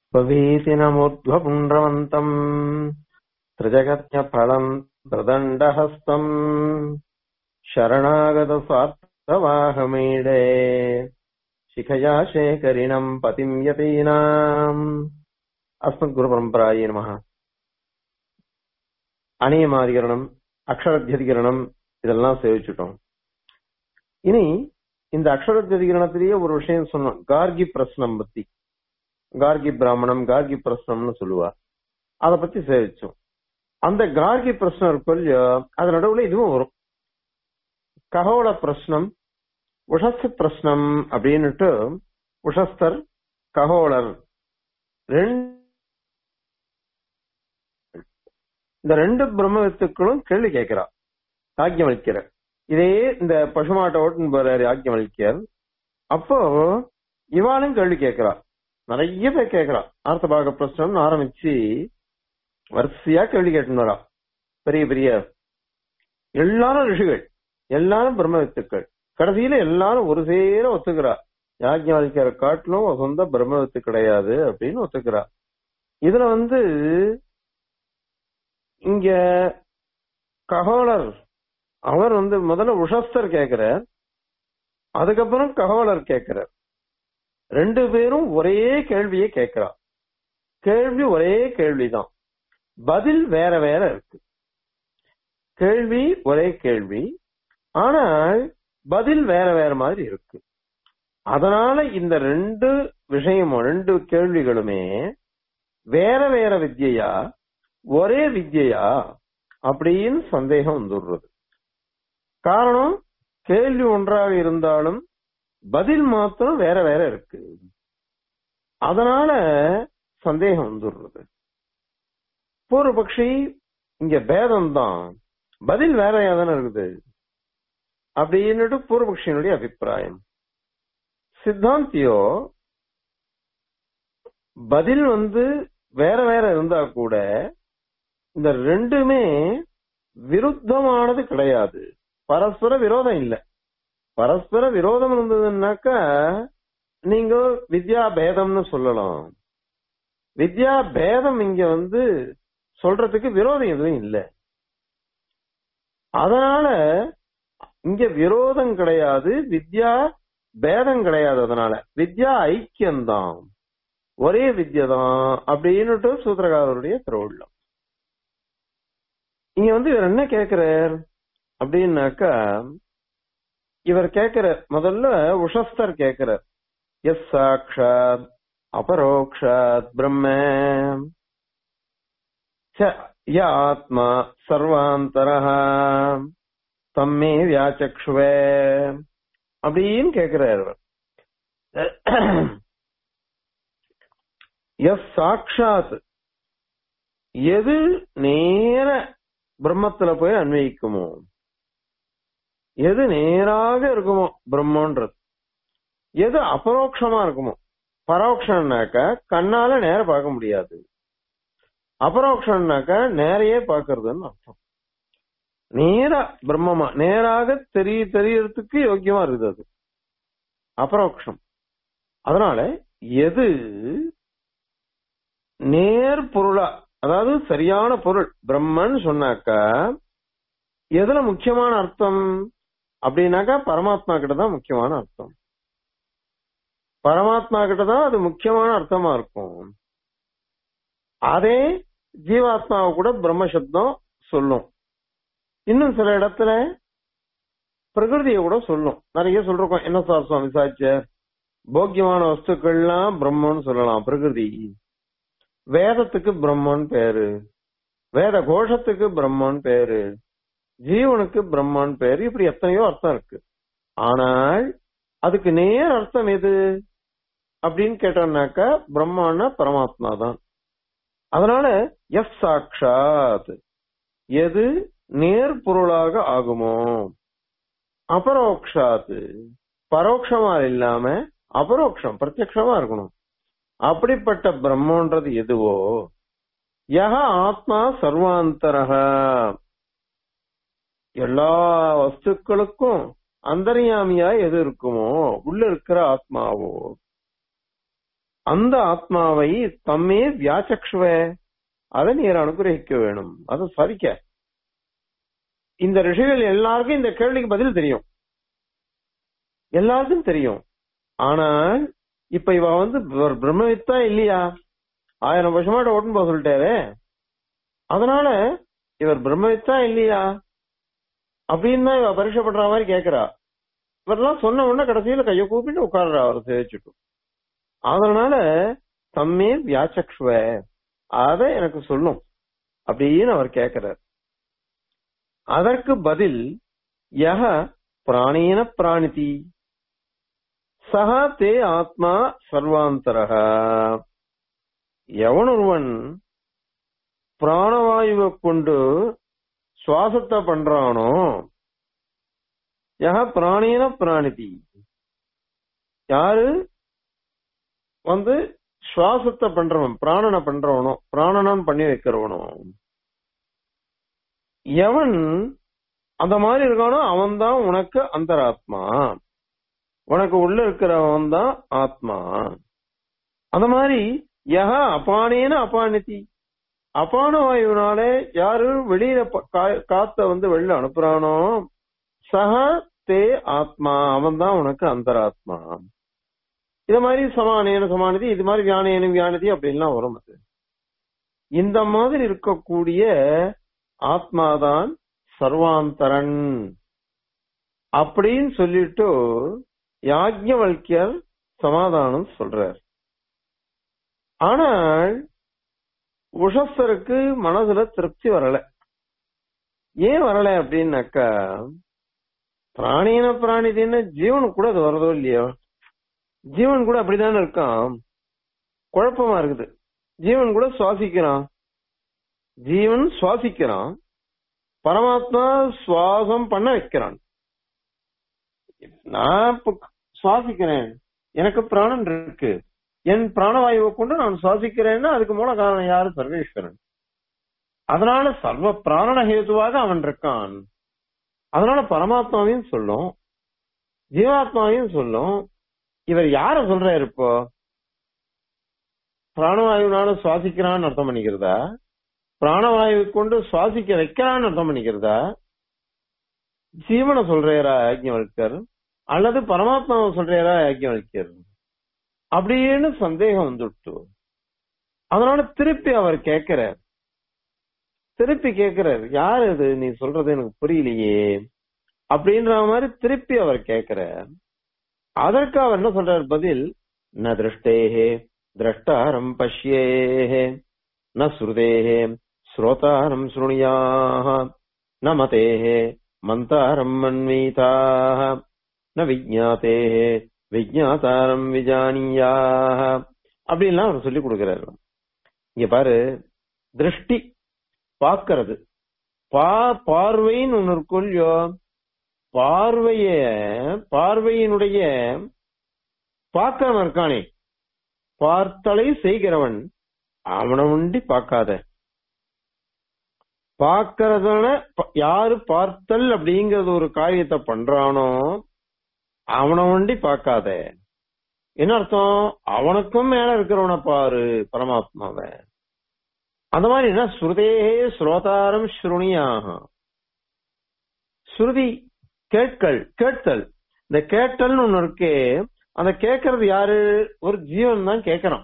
स्ववीतिनमूर्ध्वपुण्ड्रवन्तम् त्रिजगत्यफलम् प्रदण्डहस्तम् शरणागतस्वार्थवाहमीडे शिखया शेखरिणम् पतिम् यतीनाम् अस्मद्गुरुपरम्परायै நமः அணியமாதிகரணம் அக்ஷரத்தியதிகரணம் இதெல்லாம் சேவிச்சுட்டோம் இனி இந்த அக்ஷரத்தியதிகரணத்திலேயே ஒரு விஷயம் சொன்னோம் கார்கி பிரஸ்னம் பத்தி கார்கி பிராமணம் கார்கி பிரஸ்னம்னு சொல்லுவா அத பத்தி சேவிச்சோம் அந்த கார்கி பிரஸ்னம் இருக்கு இல்லையோ அது நடுவுல இதுவும் வரும் ககோள பிரஸ்னம் உஷஸ்து பிரஸ்னம் அப்படின்னுட்டு உஷஸ்தர் ககோளர் ரெண்டு இந்த ரெண்டு பிரம்ம வித்துக்களும் கேள்வி கேட்கிறா யாக்கியமளிக்கிற இதே இந்த பசுமாட்டை ஓட்டுன்னு போறாரு யாக்கியமளிக்கியர் அப்போ இவாளும் கேள்வி கேட்கிறா நிறைய பேர் கேட்கிறா ஆர்த்தபாக பிரச்சனை ஆரம்பிச்சு வரிசையா கேள்வி கேட்டுன்னு வரா பெரிய பெரிய எல்லாரும் ரிஷிகள் எல்லாரும் பிரம்ம வித்துக்கள் கடைசியில எல்லாரும் ஒரு சேர ஒத்துக்கிறா யாக்கியமளிக்கிற காட்டிலும் சொந்த பிரம்ம வித்து கிடையாது அப்படின்னு ஒத்துக்கிறா இதுல வந்து இங்க ககோளர் அவர் வந்து முதல்ல உஷஸ்தர் கேக்குறார் அதுக்கப்புறம் ககோளர் கேக்குறார் ரெண்டு பேரும் ஒரே கேள்வியை கேட்கிறா கேள்வி ஒரே கேள்விதான் பதில் வேற வேற இருக்கு கேள்வி ஒரே கேள்வி ஆனால் பதில் வேற வேற மாதிரி இருக்கு அதனால இந்த ரெண்டு விஷயமும் ரெண்டு கேள்விகளுமே வேற வேற வித்யா ஒரே வித்யா அப்படின்னு சந்தேகம் வந்துடுறது காரணம் கேள்வி ஒன்றாக இருந்தாலும் பதில் மாத்திரம் வேற வேற இருக்கு அதனால சந்தேகம் வந்துடுறது பூர்வபக்ஷி இங்க பேதம் தான் பதில் வேறையா தானே இருக்குது அப்படின்னுட்டு பூர்வபக்ஷியினுடைய அபிப்பிராயம் சித்தாந்தியோ பதில் வந்து வேற வேற இருந்தா கூட இந்த ரெண்டுமே விருத்தமானது கிடையாது பரஸ்பர விரோதம் இல்ல பரஸ்பர விரோதம் இருந்ததுன்னாக்கா நீங்க வித்யா பேதம்னு சொல்லலாம் வித்யா பேதம் இங்க வந்து சொல்றதுக்கு விரோதம் எதுவும் இல்ல அதனால இங்க விரோதம் கிடையாது வித்யா பேதம் கிடையாது அதனால வித்யா ஐக்கியம்தான் ஒரே வித்யா தான் அப்படின்னுட்டு சூத்திரகாரருடைய திருவுள்ளம் இங்க வந்து இவர் என்ன கேக்குறார் அப்படின்னாக்கா இவர் கேக்குற முதல்ல உஷஸ்தர் கேக்குறார் எஸ் சாட்சாத் அபரோக்ஷாத் பிரம்ம ய ஆத்மா சர்வாந்தர தம்மே வியாச்சக்ஷுவே அப்படின்னு கேக்குறார் அவர் எஸ் சாட்சாத் எது நேர பிரம்மத்துல போய் அன்வயிக்குமோ எது நேராக இருக்குமோ பிரம்மன்றது எது அபரோக்ஷமா இருக்குமோ பரோக்ஷம்னாக்கா கண்ணால நேர பார்க்க முடியாது அபரோக்ஷம்னாக்கா நேரையே பார்க்கறதுன்னு அர்த்தம் நேரா பிரம்மமா நேராக தெரிய தெரியறதுக்கு யோக்கியமா இருக்குது அது அபரோக்ஷம் அதனால எது நேர் பொருளா அதாவது சரியான பொருள் பிரம்மன் சொன்னாக்கா எதுல முக்கியமான அர்த்தம் அப்படின்னாக்கா பரமாத்மா கிட்ட தான் முக்கியமான அர்த்தம் பரமாத்மா கிட்ட தான் அது முக்கியமான அர்த்தமா இருக்கும் அதே ஜீவாத்மாவை கூட பிரம்ம சப்தம் சொல்லும் இன்னும் சில இடத்துல பிரகிருதியை கூட சொல்லும் நிறைய சொல்றோம் என்ன சார் சுவாமி சாட்சியர் போக்கியமான வஸ்துக்கள்லாம் பிரம்மன்னு சொல்லலாம் பிரகிருதி வேதத்துக்கு பிரம்மன் பேரு வேத கோஷத்துக்கு பிரம்மன் பேரு ஜீவனுக்கு பிரம்மன் பேரு இப்படி எத்தனையோ அர்த்தம் இருக்கு ஆனால் அதுக்கு நேர் அர்த்தம் எது அப்படின்னு கேட்டோம்னாக்கா பிரம்மானா பரமாத்மா தான் அதனால எஸ் சாட்சாத் எது நேர் பொருளாக ஆகுமோ அபரோக்ஷாத் பரோட்சமா இல்லாம அபரோக்ஷம் பிரத்யக்ஷமா இருக்கணும் அப்படிப்பட்ட பிரம்மன்றது எதுவோ யக ஆத்மா சர்வாந்தரக எல்லா வஸ்துக்களுக்கும் அந்தர்யாமியா எது இருக்குமோ உள்ள இருக்கிற ஆத்மாவோ அந்த ஆத்மாவை தம்மே வியாச்சக்ஷுவ அதை நீர் அனுகிரகிக்க வேணும் அதை சரிக்க இந்த ரிஷிகள் எல்லாருக்கும் இந்த கேள்விக்கு பதில் தெரியும் எல்லாருக்கும் தெரியும் ஆனால் இப்ப இவ வந்து ஒரு பிரம்மவித்தா இல்லையா ஆயிரம் வருஷமா ஓட்டுன்னு போக சொல்லிட்டாரு அதனால இவர் பிரம்மவித்தா இல்லையா அப்படின்னு தான் இவ பரீட்சை பண்ற மாதிரி கேக்குறா இவரெல்லாம் சொன்ன உடனே கடைசியில கைய கூப்பிட்டு உட்கார்றா அவர் சேவிச்சுட்டு அதனால தம்மே வியாச்சக்ஷுவ அத எனக்கு சொல்லும் அப்படின்னு அவர் கேட்கிறார் அதற்கு பதில் யக பிராணேன பிராணிதி சக தே ஆத்மா சர்வாந்தரக எவனொருவன் பிராணவாயுவை கொண்டு சுவாசத்தை பண்றானோ யக பிராணேன பிராணிதி யாரு வந்து சுவாசத்தை பண்றவன் பிராணனை பண்றவனோ பிராணனம் பண்ணி வைக்கிறவனோ எவன் அந்த மாதிரி இருக்கானோ அவன் தான் உனக்கு அந்தராத்மா உனக்கு உள்ள இருக்கிறவன் தான் ஆத்மா அந்த மாதிரி யக அபானேன அபானிதி அபான வாயுனாலே யாரு வெளியில ப- கா- காத்த வந்து வெளில அனுப்புறானோ சக தே ஆத்மா அவன் தான் உனக்கு அந்தராத்மா இது மாதிரி சமானேன சமானதி இது மாதிரி வியானேன வியானதி அப்படின்லாம் வரும் அது இந்த மாதிரி இருக்கக்கூடிய ஆத்மாதான் சர்வாந்தரன் அப்படின்னு சொல்லிட்டு யாஜ்ஞவல்கியர் சமாதானம் சொல்றார் ஆனால் உஷஸ்தருக்கு மனதுல திருப்தி வரல ஏன் வரல அப்படின்னாக்கா பிராணியின பிராணிதின்னு ஜீவனுக்கு கூட அது வரதோ இல்லையோ ஜீவன் கூட அப்படிதானே இருக்கான் குழப்பமா இருக்குது ஜீவன் கூட சுவாசிக்கிறான் ஜீவன் சுவாசிக்கிறான் பரமாத்மா சுவாசம் பண்ண வைக்கிறான் நான் இப்ப சுவாசிக்கிறேன் எனக்கு பிராணன் இருக்கு என் பிராணவாயுவை கொண்டு நான் சுவாசிக்கிறேன்னா அதுக்கு மூல காரணம் யாரு சர்வேஸ்வரன் அதனால சர்வ பிராண ஹேதுவாக அவன் இருக்கான் அதனால பரமாத்மாவையும் சொல்லும் ஜீவாத்மாவையும் சொல்லும் இவர் யார சொல்றாரு இப்போ பிராணவாயுனால சுவாசிக்கிறான்னு அர்த்தம் பண்ணிக்கிறதா பிராணவாயு கொண்டு சுவாசிக்க வைக்கிறான்னு அர்த்தம் பண்ணிக்கிறதா ஜீவனை சொல்றாரா யாஜ்ஞவல்கர் அல்லது பரமாத்மாவை சொல்றாரா யாஜ்ஞவல்கர் அப்படின்னு சந்தேகம் வந்துட்டு அதனால திருப்பி அவர் கேட்கிறார் திருப்பி கேட்கிறார் யார் இது நீ சொல்றது எனக்கு புரியலையே அப்படின்ற மாதிரி திருப்பி அவர் கேட்கிறார் அதற்கு அவர் என்ன சொல்றார் பதில் ந திருஷ்டேஹே திரஷ்டாரம் பஷ்யேஹே ந ஸ்ருதேஹே ஸ்ரோதாரம் ஸ்ருணியாக ந மதேஹே மந்தாரம் மன்வீதாக ந விஜாத்தேஹே விஜாத்தாரம் விஜானியாக அப்படின்லாம் அவர் சொல்லி கொடுக்கிறாரு இங்க பாரு திருஷ்டி பார்க்கிறது பா பார்வைன்னு ஒண்ணு இருக்கும் இல்லையோ பார்வைய பார்வையினுடைய பார்க்கிறவன் இருக்கானே பார்த்தலை செய்கிறவன் அவனை உண்டி பார்க்காத பார்க்கறதான யாரு பார்த்தல் அப்படிங்கறது ஒரு காரியத்தை பண்றானோ அவனை ஒண்டி பார்க்காத என்ன அர்த்தம் அவனுக்கும் மேல இருக்கிறவனை பாரு பரமாத்மாவை அந்த மாதிரி என்ன ஸ்ருதேகே ஸ்ரோதாரம் ஸ்ருணியாக ஸ்ருதி கேட்கல் கேட்தல் இந்த கேட்டல்னு ஒண்ணு இருக்கே அந்த கேட்கறது யாரு ஒரு ஜீவன் தான் கேட்கறான்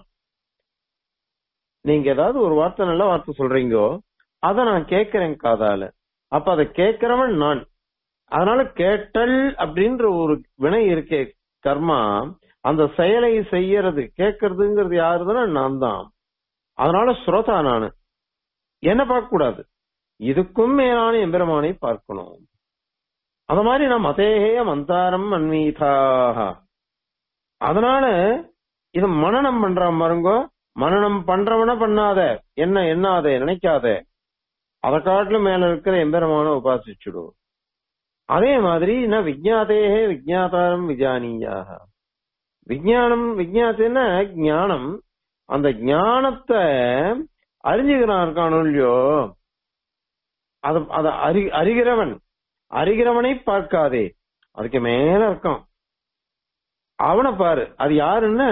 நீங்க ஏதாவது ஒரு வார்த்தை நல்ல வார்த்தை சொல்றீங்கோ அத நான் கேட்கிறேன் காதால அப்ப அதை கேட்கிறவன் நான் அதனால கேட்டல் அப்படின்ற ஒரு வினை இருக்கே கர்மா அந்த செயலை செய்யறது கேட்கறதுங்கிறது யாருதுன்னா நான் தான் அதனால ஸ்ரோதா நானு என்ன பார்க்க கூடாது இதுக்கும் மேலான எம்பெருமானை பார்க்கணும் அந்த மாதிரி நான் மதேகே மந்தாரம் அன்மீதாக அதனால இது மனநம் பண்றான் பாருங்க மனநம் பண்றவன பண்ணாத என்ன எண்ணாத நினைக்காத அதை காட்டிலும் மேல இருக்கிற எம்பெருமான உபாசிச்சுடும் அதே மாதிரி நான் விஜயாதேகே விஜயாதாரம் விஜானியாக விஜயானம் விஜயாத்தேன்னா ஞானம் அந்த ஞானத்தை அறிஞ்சுக்கிறான் இருக்கானோ இல்லையோ அத அத அறி அறிகிறவன் அறிகிறவனை பார்க்காதே அதுக்கு மேல இருக்கான் அவனை பாரு அது யாருன்னா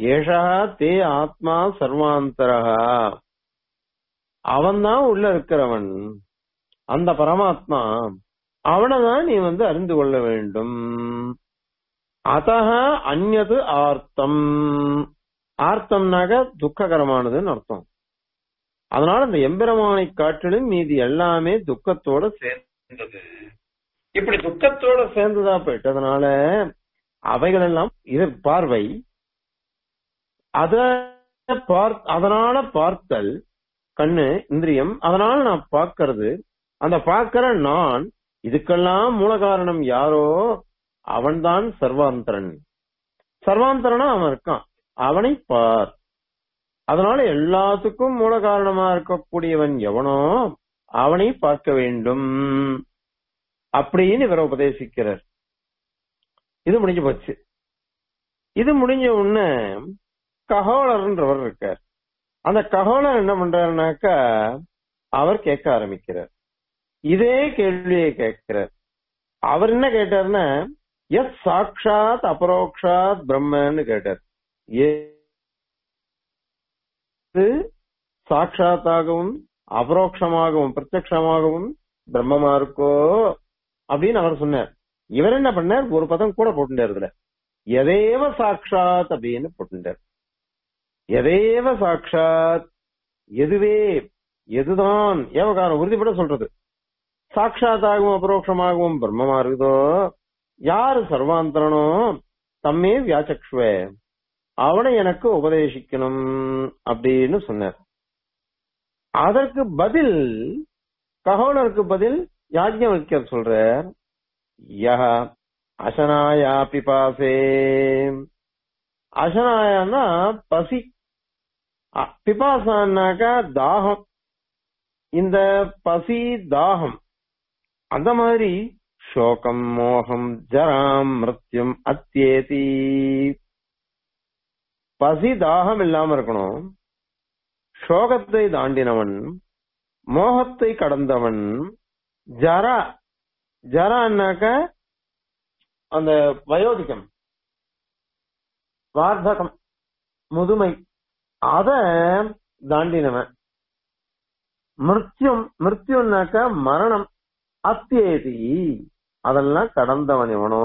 ஏஷா தே ஆத்மா சர்வாந்தரா அவன்தான் உள்ள இருக்கிறவன் அந்த பரமாத்மா அவனைதான் நீ வந்து அறிந்து கொள்ள வேண்டும் அத்தக அந்நது ஆர்த்தம் ஆர்த்தம்னாக துக்ககரமானதுன்னு அர்த்தம் அதனால இந்த எம்பெருமானை காட்டிலும் மீதி எல்லாமே துக்கத்தோட சேர்ந்தது இப்படி துக்கத்தோட சேர்ந்ததா போயிட்டதுனால அவைகள் எல்லாம் இது பார்வை அத பார் அதனால பார்த்தல் கண்ணு இந்திரியம் அதனால நான் பார்க்கறது அந்த பார்க்கிற நான் இதுக்கெல்லாம் மூல காரணம் யாரோ அவன்தான் சர்வாந்தரன் சர்வாந்தரனா அவன் இருக்கான் அவனை பார் அதனால எல்லாத்துக்கும் மூல காரணமா இருக்கக்கூடியவன் எவனோ அவனை பார்க்க வேண்டும் அப்படின்னு இவரை உபதேசிக்கிறார் இது முடிஞ்சு போச்சு இது முடிஞ்ச உடனே ககோளர்ன்றவர் இருக்கார் அந்த ககோளர் என்ன பண்றாருனாக்கா அவர் கேட்க ஆரம்பிக்கிறார் இதே கேள்வியை கேட்கிறார் அவர் என்ன கேட்டார்னா எஸ் சாட்சாத் அபரோக்ஷாத் பிரம்மன்னு கேட்டார் ஏது சாட்சாத்தாகவும் அபரோக்ஷமாகவும் பிரத்யக்ஷமாகவும் பிரம்மமா இருக்கோ அப்படின்னு அவர் சொன்னார் இவர் என்ன பண்ணார் ஒரு பதம் கூட போட்டுட்டார் இதுல எதேவ சாட்சாத் அப்படின்னு போட்டுட்டார் எதேவ சாட்சாத் எதுவே எதுதான் ஏவகாரம் உறுதிப்பட சொல்றது சாட்சாத்தாகவும் அபரோக்ஷமாகவும் பிரம்மமா இருக்குதோ யாரு சர்வாந்தரனோ தம்மே வியாச்சக்ஷுவே அவனை எனக்கு உபதேசிக்கணும் அப்படின்னு சொன்னார் அதற்கு பதில் ககோனருக்கு பதில் யாஜ்ஞவல்யர் சொல்றார் யஹ அசனாயா பிபாசே அசனாயான்னா பசி அ- பிபாசான்னாக்கா தாகம் இந்த பசி தாகம் அந்த மாதிரி சோகம் மோகம் ஜராம் மிருத்யும் அத்தியேதி பசி தாகம் இல்லாம இருக்கணும் சோகத்தை தாண்டினவன் மோகத்தை கடந்தவன் ஜரா ஜரான்னாக்க அந்த வயோதிகம் வார்த்தகம் முதுமை அத தாண்டினவன் மிருத்யும் மிருத்யுன்னாக்க மரணம் அத்தியேதி அதெல்லாம் கடந்தவன் எவனோ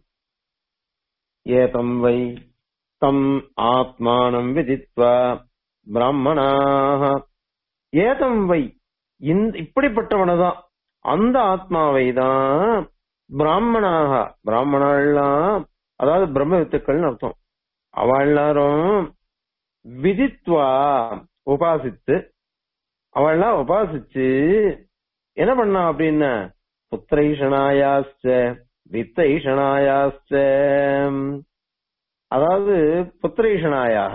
ஏதம் வை தம் ஆத்மானம் விதித்வா பிராமணாக ஏதம் வை இந்த இப்படிப்பட்டவனதான் அந்த ஆத்மாவை தான் பிராமணாக பிராமணாலாம் அதாவது பிரம்ம வித்துக்கள்னு அர்த்தம் அவ எல்லாரும் விதித்வா உபாசித்து அவள்லாம் உபாசிச்சு என்ன பண்ணா அப்படின்னா புத்திரைஷனாயாச்ச வித்தைஷனாயாச்ச அதாவது புத்திரைஷனாயாக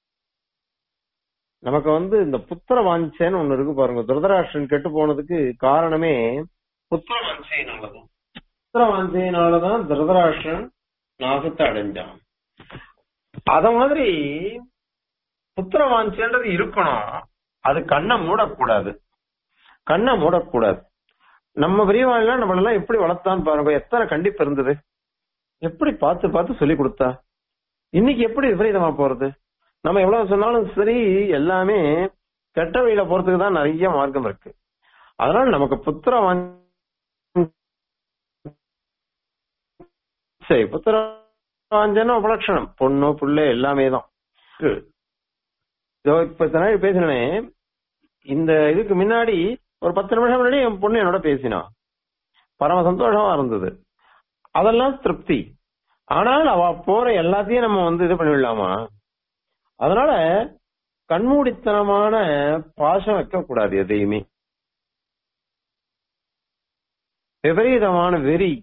நமக்கு வந்து இந்த புத்திர வாஞ்சைன்னு ஒண்ணு இருக்கு பாருங்க துரதராஷ்டிரன் கெட்டு போனதுக்கு காரணமே புத்திர வாஞ்சையினாலதான் புத்திர வாஞ்சையினாலதான் துரதராஷ்டிரன் நாசத்தை அடைஞ்சான் அத மாதிரி புத்திர வாஞ்சைன்றது இருக்கணும் அது கண்ணை மூடக்கூடாது கண்ணை மூடக்கூடாது நம்ம பெரியவாள்லாம் நம்மளெல்லாம் எப்படி வளர்த்தான்னு பாருங்க எத்தனை கண்டிப்பு இருந்தது எப்படி பார்த்து பார்த்து சொல்லி கொடுத்தா இன்னைக்கு எப்படி விபரீதமா போறது நம்ம எவ்வளவு சொன்னாலும் சரி எல்லாமே கெட்ட வழியில போறதுக்கு தான் நிறைய மார்க்கம் இருக்கு அதனால நமக்கு புத்திர வாஞ்ச- சரி புத்திர வாஞ்சன உபலட்சணம் பொண்ணு புள்ள எல்லாமே தான் இருக்கு. இதோ இப்ப இத்தனை நாள் பேசினே இந்த இதுக்கு முன்னாடி ஒரு பத்து நிமிஷம் முன்னாடி என் பொண்ணு என்னோட பேசினா பரம சந்தோஷமா இருந்தது அதெல்லாம் திருப்தி ஆனால் அவ போற எல்லாத்தையும் நம்ம வந்து இது பண்ணிவிடலாமா அதனால கண்மூடித்தனமான பாசம் வைக்க கூடாது எதையுமே விபரீதமான வெறி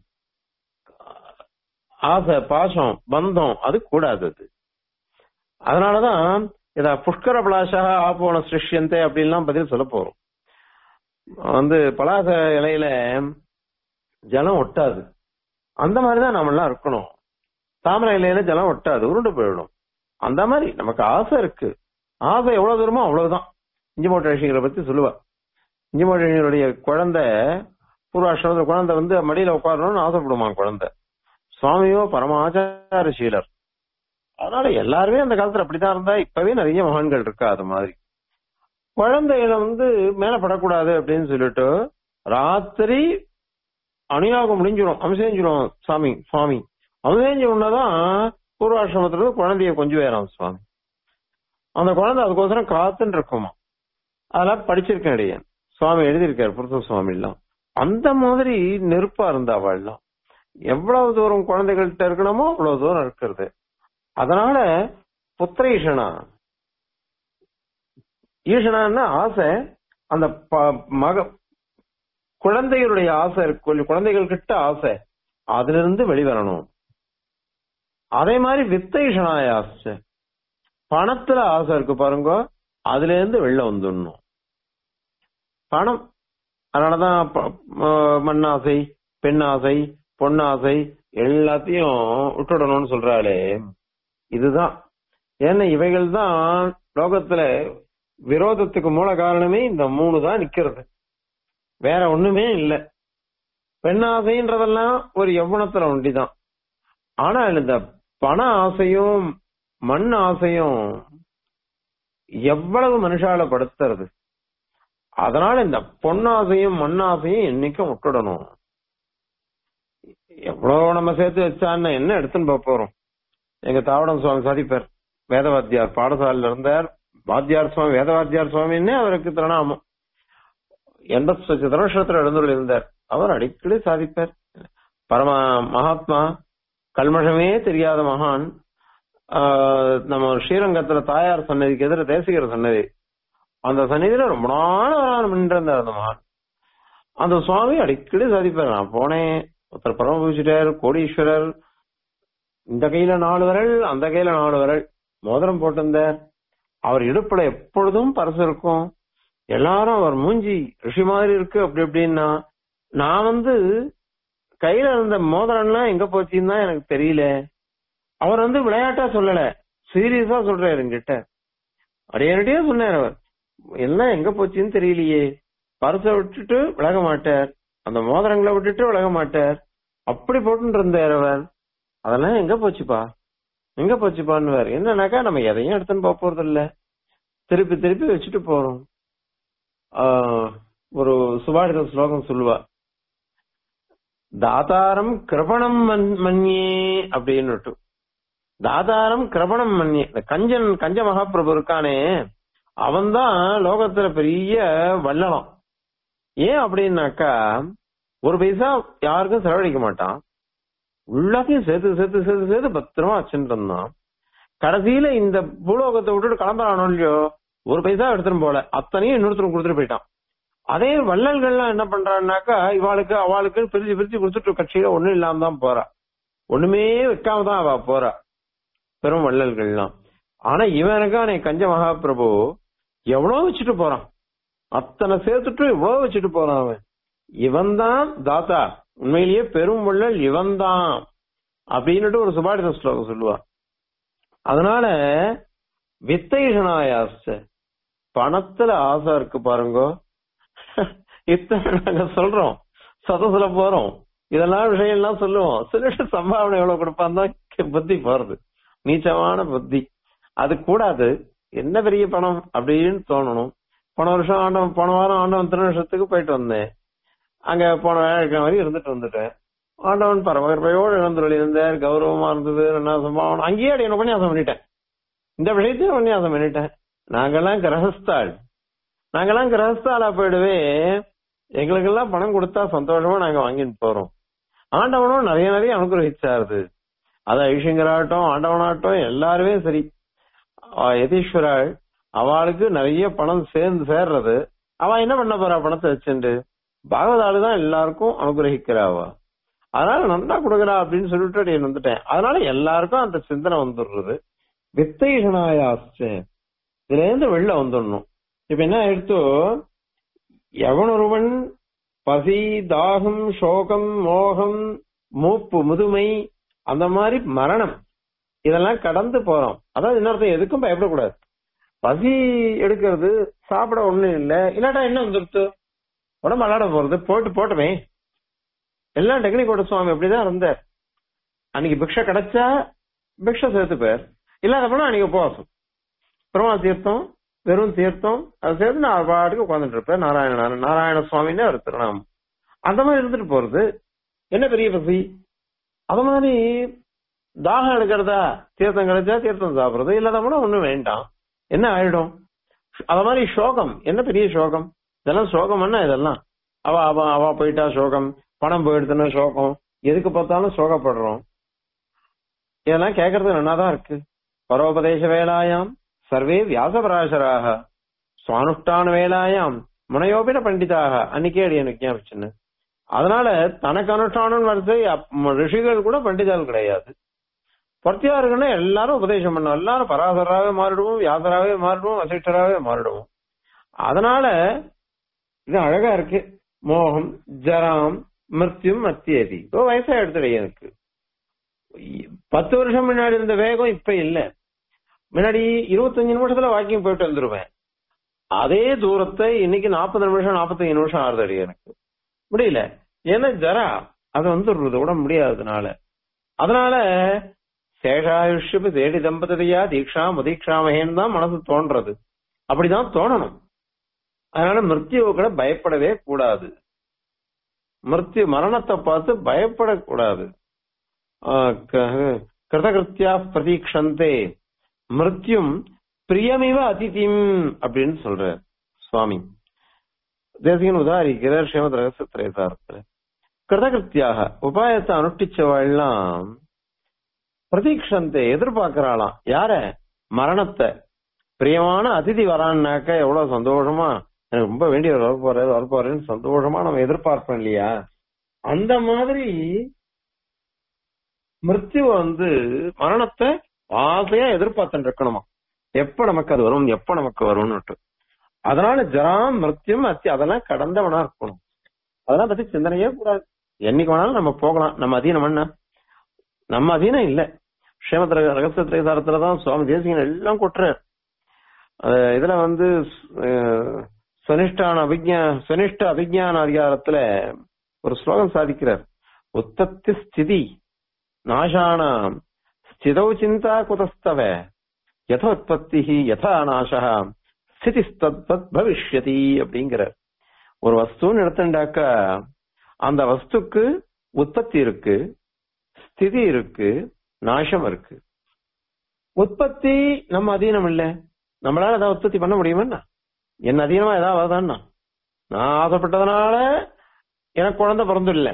ஆசை பாசம் பந்தம் அது கூடாது அது அதனாலதான் இத புஷ்கர பலாசா ஆப்போன சிருஷ்யந்தே அப்படின்லாம் பதில் சொல்ல போறோம் வந்து பலாச இலையில ஜலம் ஒட்டாது அந்த மாதிரிதான் நாம எல்லாம் இருக்கணும் தாமரை இலையில ஜலம் ஒட்டாது உருண்டு போயிடும் அந்த மாதிரி நமக்கு ஆசை இருக்கு ஆசை எவ்வளவு தூரமோ அவ்வளவுதான் இஞ்சிமோட்ட ரிஷிகளை பத்தி சொல்லுவா இஞ்சிமோட்ட ரிஷிகளுடைய குழந்தை பூர்வாஷ்டமத்துல குழந்தை வந்து மடியில உட்காரணும்னு ஆசைப்படுமா குழந்தை சுவாமியோ பரமாச்சார சீலர் அதனால எல்லாருமே அந்த காலத்துல அப்படித்தான் இருந்தா இப்பவே நிறைய மகான்கள் இருக்கா அது மாதிரி குழந்தைகளை வந்து மேல படக்கூடாது அப்படின்னு சொல்லிட்டு ராத்திரி அணியாகம் முடிஞ்சிடும் அம்சேஞ்சிடும் சாமி சுவாமி அம்சேஞ்ச உடனேதான் பூர்வாசிரமத்துல இருந்து குழந்தைய கொஞ்சம் வேறாம் சுவாமி அந்த குழந்தை அதுக்கோசரம் காத்துன்னு இருக்குமா அதெல்லாம் படிச்சிருக்கேன் இடையே சுவாமி எழுதியிருக்காரு புருஷ சுவாமி எல்லாம் அந்த மாதிரி நெருப்பா இருந்தா அவள்லாம் எவ்வளவு தூரம் குழந்தைகள்கிட்ட இருக்கணுமோ அவ்வளவு தூரம் இருக்கிறது அதனால புத்திர ஈஷனா ஈஷனான்னா ஆசை அந்த ப- மக குழந்தைகளுடைய ஆசை இருக்கு குழந்தைகள் கிட்ட ஆசை அதுல இருந்து வெளிவரணும் அதே மாதிரி வித்த ஈஷனாய ஆசை பணத்துல ஆசை இருக்கு பாருங்க அதுல இருந்து வெளில வந்துடணும் பணம் அதனாலதான் ப- ம- மண்ணாசை பெண்ணாசை பொன்னாசை எல்லாத்தையும் விட்டுடணும்னு சொல்றாளே இதுதான் ஏன்னா இவைகள் தான் லோகத்துல விரோதத்துக்கு மூல காரணமே இந்த மூணு தான் நிக்கிறது வேற ஒண்ணுமே இல்ல பெண்ணாசைன்றதெல்லாம் ஒரு யௌவனத்துல ஒண்டிதான் ஆனா இந்த பண ஆசையும் மண் ஆசையும் எவ்வளவு மனுஷால படுத்துறது அதனால இந்த பொன்னாசையும் மண்ணாசையும் என்னைக்கும் விட்டுடணும் எவ்வளவு நம்ம சேர்த்து வச்சான்னு என்ன எடுத்துன்னு போக போறோம் எங்க தாவடம் சுவாமி சாதிப்பார் வேதவாத்தியார் பாடசாலையில இருந்தார் வாத்தியார் சுவாமி வேதவாத்தியார் சுவாமின்னே அவருக்கு திரணாமம் எண்பத்தி சதனஷத்துல எழுந்துள்ள இருந்தார் அவர் அடிக்கடி சாதிப்பார் பரம மகாத்மா கல்மஷமே தெரியாத மகான் ஆஹ் நம்ம ஸ்ரீரங்கத்துல தாயார் சன்னதிக்கு எதிர தேசிகர சன்னதி அந்த சன்னதியில ரொம்ப நாள் நின்றிருந்தார் அந்த மகான் அந்த சுவாமி அடிக்கடி சாதிப்பார் நான் போனேன் ஒருத்தர் பரமபூஷிட்டர் கோடீஸ்வரர் இந்த கையில நாலு விரல் அந்த கையில நாலு விரல் மோதிரம் போட்டிருந்தார் அவர் இடுப்புல எப்பொழுதும் பரசு இருக்கும் எல்லாரும் அவர் மூஞ்சி ரிஷி மாதிரி இருக்கு அப்படி இப்படின்னா நான் வந்து கையில இருந்த மோதிரம்லாம் எங்க போச்சுன்னு தான் எனக்கு தெரியல அவர் வந்து விளையாட்டா சொல்லல சீரியஸா சொல்றாரு என்கிட்ட அடையாடியே சொன்னார் அவர் எல்லாம் எங்க போச்சுன்னு தெரியலையே பரிசை விட்டுட்டு விலக மாட்டார் அந்த மோதிரங்களை விட்டுட்டு விலக மாட்டார் அப்படி போட்டு இருந்தார் அவர் அதெல்லாம் எங்க போச்சுப்பா எங்க போச்சுப்பான்னு என்னன்னாக்கா நம்ம எதையும் எடுத்துன்னு போக போறது இல்ல திருப்பி திருப்பி வச்சுட்டு போறோம் ஆஹ் ஒரு சுபாடித ஸ்லோகம் சொல்லுவா தாதாரம் கிருபணம் மன்- மன்யே அப்படின்னு தாதாரம் கிரபணம் மன்னிய இந்த கஞ்சன் கஞ்ச மகாபிரபு இருக்கானே அவன்தான் லோகத்துல பெரிய வல்லலம் ஏன் அப்படின்னாக்கா ஒரு பைசா யாருக்கும் செலவழிக்க மாட்டான் உள்ளத்தையும் சேர்த்து சேர்த்து சேர்த்து சேர்த்து பத்திரமா வச்சுட்டு இருந்தான் கடைசியில இந்த பூலோகத்தை விட்டுட்டு கிளம்புறானோ இல்லையோ ஒரு பைசா எடுத்துட்டு போல அத்தனையும் இன்னொருத்தருக்கு கொடுத்துட்டு போயிட்டான் அதே வள்ளல்கள்லாம் என்ன பண்றான்னாக்கா இவாளுக்கு அவளுக்கு பிரிச்சு பிரிச்சு கொடுத்துட்டு கட்சியில ஒண்ணும் இல்லாம தான் போறா ஒண்ணுமே வைக்காம தான் அவ போறா பெரும் வள்ளல்கள்லாம் ஆனா இவனுக்கான கஞ்ச மகாபிரபு எவ்வளவு வச்சுட்டு போறான் அத்தனை சேர்த்துட்டு இவ்வளவு வச்சுட்டு போறான் அவன் இவன் தான் தாத்தா உண்மையிலேயே பெரும் வள்ளல் இவன் தான் அப்படின்னுட்டு ஒரு சுபாடித ஸ்லோகம் சொல்லுவார் அதனால வித்தைஷனாயாச பணத்துல ஆசை இருக்கு பாருங்க இத்தனை நாங்க சொல்றோம் சதசுல போறோம் இதெல்லாம் விஷயம்லாம் சொல்லுவோம் சொல்லிட்டு சம்பாவனை எவ்வளவு கொடுப்பான் தான் புத்தி போறது நீச்சமான புத்தி அது கூடாது என்ன பெரிய பணம் அப்படின்னு தோணணும் போன வருஷம் ஆண்டவன் போன வாரம் ஆண்டவன் திருநஷத்துக்கு போயிட்டு வந்தேன் அங்க போன வேலைக்கிழமை வரைக்கும் இருந்துட்டு வந்துட்டேன் ஆண்டவன் பரபரப்பையோடு இழந்துள்ள இருந்தார் கௌரவமா இருந்தது என்ன சம்பாவனம் அங்கேயே அடி என்ன உபன்யாசம் பண்ணிட்டேன் இந்த விஷயத்தையும் உபன்யாசம் பண்ணிட்டேன் நாங்கெல்லாம் கிரகஸ்தாள் நாங்கெல்லாம் கிரகஸ்தாலா போயிடுவே எங்களுக்கெல்லாம் பணம் கொடுத்தா சந்தோஷமா நாங்க வாங்கிட்டு போறோம் ஆண்டவனும் நிறைய நிறைய அனுகிரகிச்சாருது அது ஐஷங்கராகட்டும் ஆண்டவனாகட்டும் எல்லாருமே சரி ஆஹ் யதீஸ்வராள் அவளுக்கு நிறைய பணம் சேர்ந்து சேர்றது அவ என்ன பண்ண போறா பணத்தை வச்சுண்டு பாகவதாளு தான் எல்லாருக்கும் அனுகிரகிக்கிறாவா அதனால நல்லா கொடுக்குறா அப்படின்னு சொல்லிட்டு நான் வந்துட்டேன் அதனால எல்லாருக்கும் அந்த சிந்தனை வந்துடுறது வித்தைகனாயாச்ச இதுல இருந்து வெளில வந்துடணும் இப்ப என்ன ஆயிடுத்து எவனொருவன் பசி தாகம் சோகம் மோகம் மூப்பு முதுமை அந்த மாதிரி மரணம் இதெல்லாம் கடந்து போறோம் அதாவது இன்னொருத்தன் எதுக்கும் பயப்படக்கூடாது பசி எடுக்கிறது சாப்பிட ஒண்ணும் இல்ல இல்லாட்டா என்ன வந்துருத்து உடம்பு அலாட போறது போட்டு போட்டுமே எல்லாம் டெக்னிக்கோட சுவாமி அப்படிதான் இருந்தார் அன்னைக்கு பிக்ஷை கிடைச்சா பிக்ஷை சேர்த்து பேர் இல்லாதப்பனா நீங்க உபவாசம் பெருமாள் தீர்த்தம் வெறும் தீர்த்தம் அது சேர்த்து நான் பாட்டுக்கு உட்காந்துட்டு இருப்பேன் நாராயண நாராயண சுவாமின்னு ஒரு திருநாமம் அந்த மாதிரி இருந்துட்டு போறது என்ன பெரிய பசி அது மாதிரி தாகம் எடுக்கிறதா தீர்த்தம் கிடைச்சா தீர்த்தம் சாப்பிடுறது இல்லாதப்பனா ஒண்ணும் வேண்டாம் என்ன ஆயிடும் அத மாதிரி சோகம் என்ன பெரிய சோகம் இதெல்லாம் சோகம் என்ன இதெல்லாம் அவ அவ அவ போயிட்டா சோகம் பணம் போயிடுதுன்னா சோகம் எதுக்கு பார்த்தாலும் சோகப்படுறோம் இதெல்லாம் கேட்கறது நன்னாதான் இருக்கு பரோபதேச வேலாயாம் சர்வே வியாசபராசராக சுவானுஷ்டான வேலாயாம் முனையோபின பண்டிதாக அன்னைக்கே அடி எனக்கு ஞாபகம் அதனால தனக்கு அனுஷ்டானம் வருது அப்- ரிஷிகள் கூட பண்டிதால் கிடையாது பர்த்தியாருக்குன்னா எல்லாரும் உபதேசம் பண்ணோம் எல்லாரும் பராசராகவே மாறிடுவோம் வியாசராகவே மாறிடுவோம் வசிஷ்டராகவே மாறிடுவோம் அதனால இது அழகா இருக்கு மோகம் ஜராம் மிருத்யும் மத்தியதி இப்போ வயசா எடுத்துடு எனக்கு பத்து வருஷம் முன்னாடி இருந்த வேகம் இப்ப இல்ல முன்னாடி இருபத்தஞ்சு நிமிஷத்துல வாக்கிங் போயிட்டு வந்துருவேன் அதே தூரத்தை இன்னைக்கு நாற்பது நிமிஷம் நாற்பத்தஞ்சு நிமிஷம் ஆறுது அடி எனக்கு முடியல ஏன்னா ஜரா அது வந்துடுறது விட முடியாததுனால அதனால சேஷாயுஷ்யபு தேடி தம்பதியா தீக்ஷா முதீக்ஷாமகேன்னு தான் மனசு தோன்றது அப்படிதான் தோணணும் அதனால மிருத்யுவை கூட பயப்படவே கூடாது மிருத்யு மரணத்தை பார்த்து பயப்படக்கூடாது ஆஹ் க- கிருதகிருத்தியா பிரதீக்ஷந்தே மிருத்யும் பிரியமிவ அதிதிம் அப்படின்னு சொல்ற சுவாமி தேசிகன் உதாரிக்கிறார் ஸ்ரீமத் ரகசிய திரேசாரத்துல கிருதகிருத்தியாக உபாயத்தை அனுஷ்டிச்சவாள்லாம் பிரதீக்ஷந்தே எதிர்பார்க்கிறாளாம் யார மரணத்தை பிரியமான அதிதி வரான்னாக்க எவ்வளவு சந்தோஷமா எனக்கு ரொம்ப வேண்டியவர் வரப்போறாரு வரப்போறேன்னு சந்தோஷமா நம்ம எதிர்பார்ப்போம் இல்லையா அந்த மாதிரி மிருத்யு வந்து மரணத்தை ஆசையா எதிர்பார்த்துட்டு இருக்கணுமா எப்ப நமக்கு அது வரும் எப்ப நமக்கு வரும்னுட்டு அதனால ஜராம் மிருத்யும் அத்தி அதெல்லாம் கடந்தவனா இருக்கணும் அதெல்லாம் பத்தி சிந்தனையே கூடாது என்னைக்கு வேணாலும் நம்ம போகலாம் நம்ம அதீனம் என்ன நம்ம அதீனம் இல்ல ஸ்ரீமத் ரக- ரகசிய திரைசாரத்துலதான் சுவாமி தேசிகன் எல்லாம் கொட்டுறார் அஹ் இதுல வந்து அஹ், சுனிஷ்டான அபிஜா சுனிஷ்ட அபிஜான அதிகாரத்துல ஒரு ஸ்லோகம் சாதிக்கிறார் உத்தத்தி ஸ்திதி நாசானாம் ஸ்திதௌ சிந்தா குதஸ்தவ யதோத்பத்தி யதா நாசா ஸ்திதி தத் பவிஷ்யதி அப்படிங்கிறார் ஒரு வஸ்துன்னு எடுத்துட்டாக்கா அந்த வஸ்துக்கு உற்பத்தி இருக்கு ஸ்திதி இருக்கு நாசம் இருக்கு உற்பத்தி நம்ம அதீனம் இல்ல நம்மளால ஏதாவது உற்பத்தி பண்ண முடியுமா என்ன அதீனமா ஏதாவது வருதான்னா நான் ஆசைப்பட்டதுனால எனக்கு குழந்தை பிறந்து இல்ல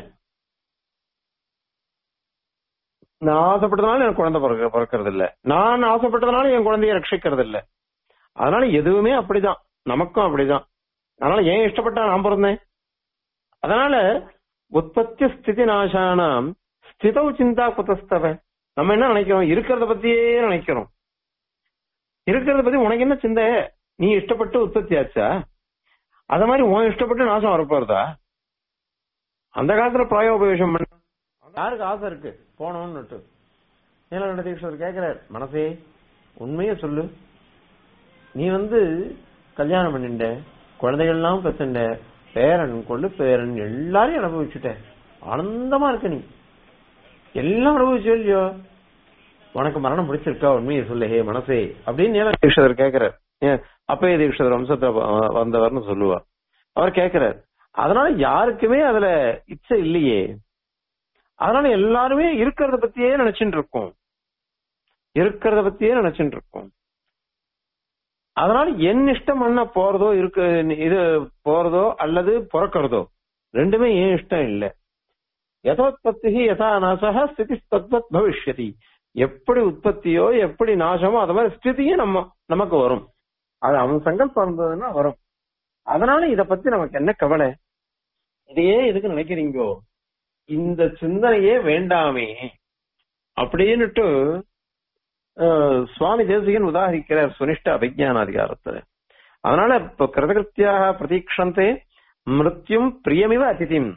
நான் ஆசைப்பட்டதுனால எனக்கு குழந்தை பிறக்க பிறக்கிறது இல்ல நான் ஆசைப்பட்டதுனால என் குழந்தைய ரட்சிக்கிறது இல்ல அதனால எதுவுமே அப்படிதான் நமக்கும் அப்படிதான் அதனால ஏன் இஷ்டப்பட்டா நான் பிறந்தேன் அதனால உற்பத்தி ஸ்திதி நாசானாம் ஸ்திதௌ சிந்தா குதஸ்தவ நம்ம என்ன நினைக்கிறோம் இருக்கிறத பத்தியே நினைக்கிறோம் இருக்கிறத பத்தி உனக்கு என்ன சிந்தை நீ இஷ்டப்பட்டு உற்பத்தி ஆச்சா அத மாதிரி உன் இஷ்டப்பட்டு நாசம் வரப்போறதா அந்த காலத்துல பிராயோபவேஷம் பண்ண யாருக்கு ஆசை இருக்கு போனோம்னுட்டு நீலகண்ட தீட்சர் கேக்குறார் மனசே உண்மையை சொல்லு நீ வந்து கல்யாணம் பண்ணிட்ட குழந்தைகள்லாம் பெத்துண்ட பேரன் கொள்ளு பேரன் எல்லாரையும் அனுபவிச்சுட்ட ஆனந்தமா இருக்க நீ எல்லாம் அனுபவிச்சு இல்லையோ உனக்கு மரணம் பிடிச்சிருக்கா உண்மையை சொல்லு ஹே மனசே அப்படின்னு நீல தீட்சிதர் கேக்குறார் ஏன் அப்பய தீட்சிதர் வம்சத்தை வ- வந்தவர்னு சொல்லுவா அவர் கேக்குறார் அதனால யாருக்குமே அதுல இச்சை இல்லையே அதனால எல்லாருமே இருக்கிறத பத்தியே நினைச்சுட்டு இருக்கோம் இருக்கிறத பத்தியே நினைச்சுட்டு இருக்கோம் அதனால என் இஷ்டம் பண்ண போறதோ இருக்கு இது போறதோ அல்லது பிறக்கிறதோ ரெண்டுமே ஏன் இஷ்டம் இல்ல யதோத்பத்தி யதா நாசக ஸ்திதி தத்வத் பவிஷ்யதி எப்படி உற்பத்தியோ எப்படி நாசமோ அது மாதிரி ஸ்திதியும் நம்ம நமக்கு வரும் அது அவன் சங்கல்பம் இருந்ததுன்னா வரும் அதனால இத பத்தி நமக்கு என்ன கவலை இதையே எதுக்கு நினைக்கிறீங்கோ இந்த சிந்தனையே வேண்டாமே அப்படின்னுட்டு அஹ், சுவாமி தேசிகன் உதாகரிக்கிறார் சுனிஷ்ட அபிஜான அதிகாரத்துல அதனால இப்ப கிருதகிருத்தியாக பிரதீக்ஷந்தே மிருத்யும் பிரியமிவ அதிதிம்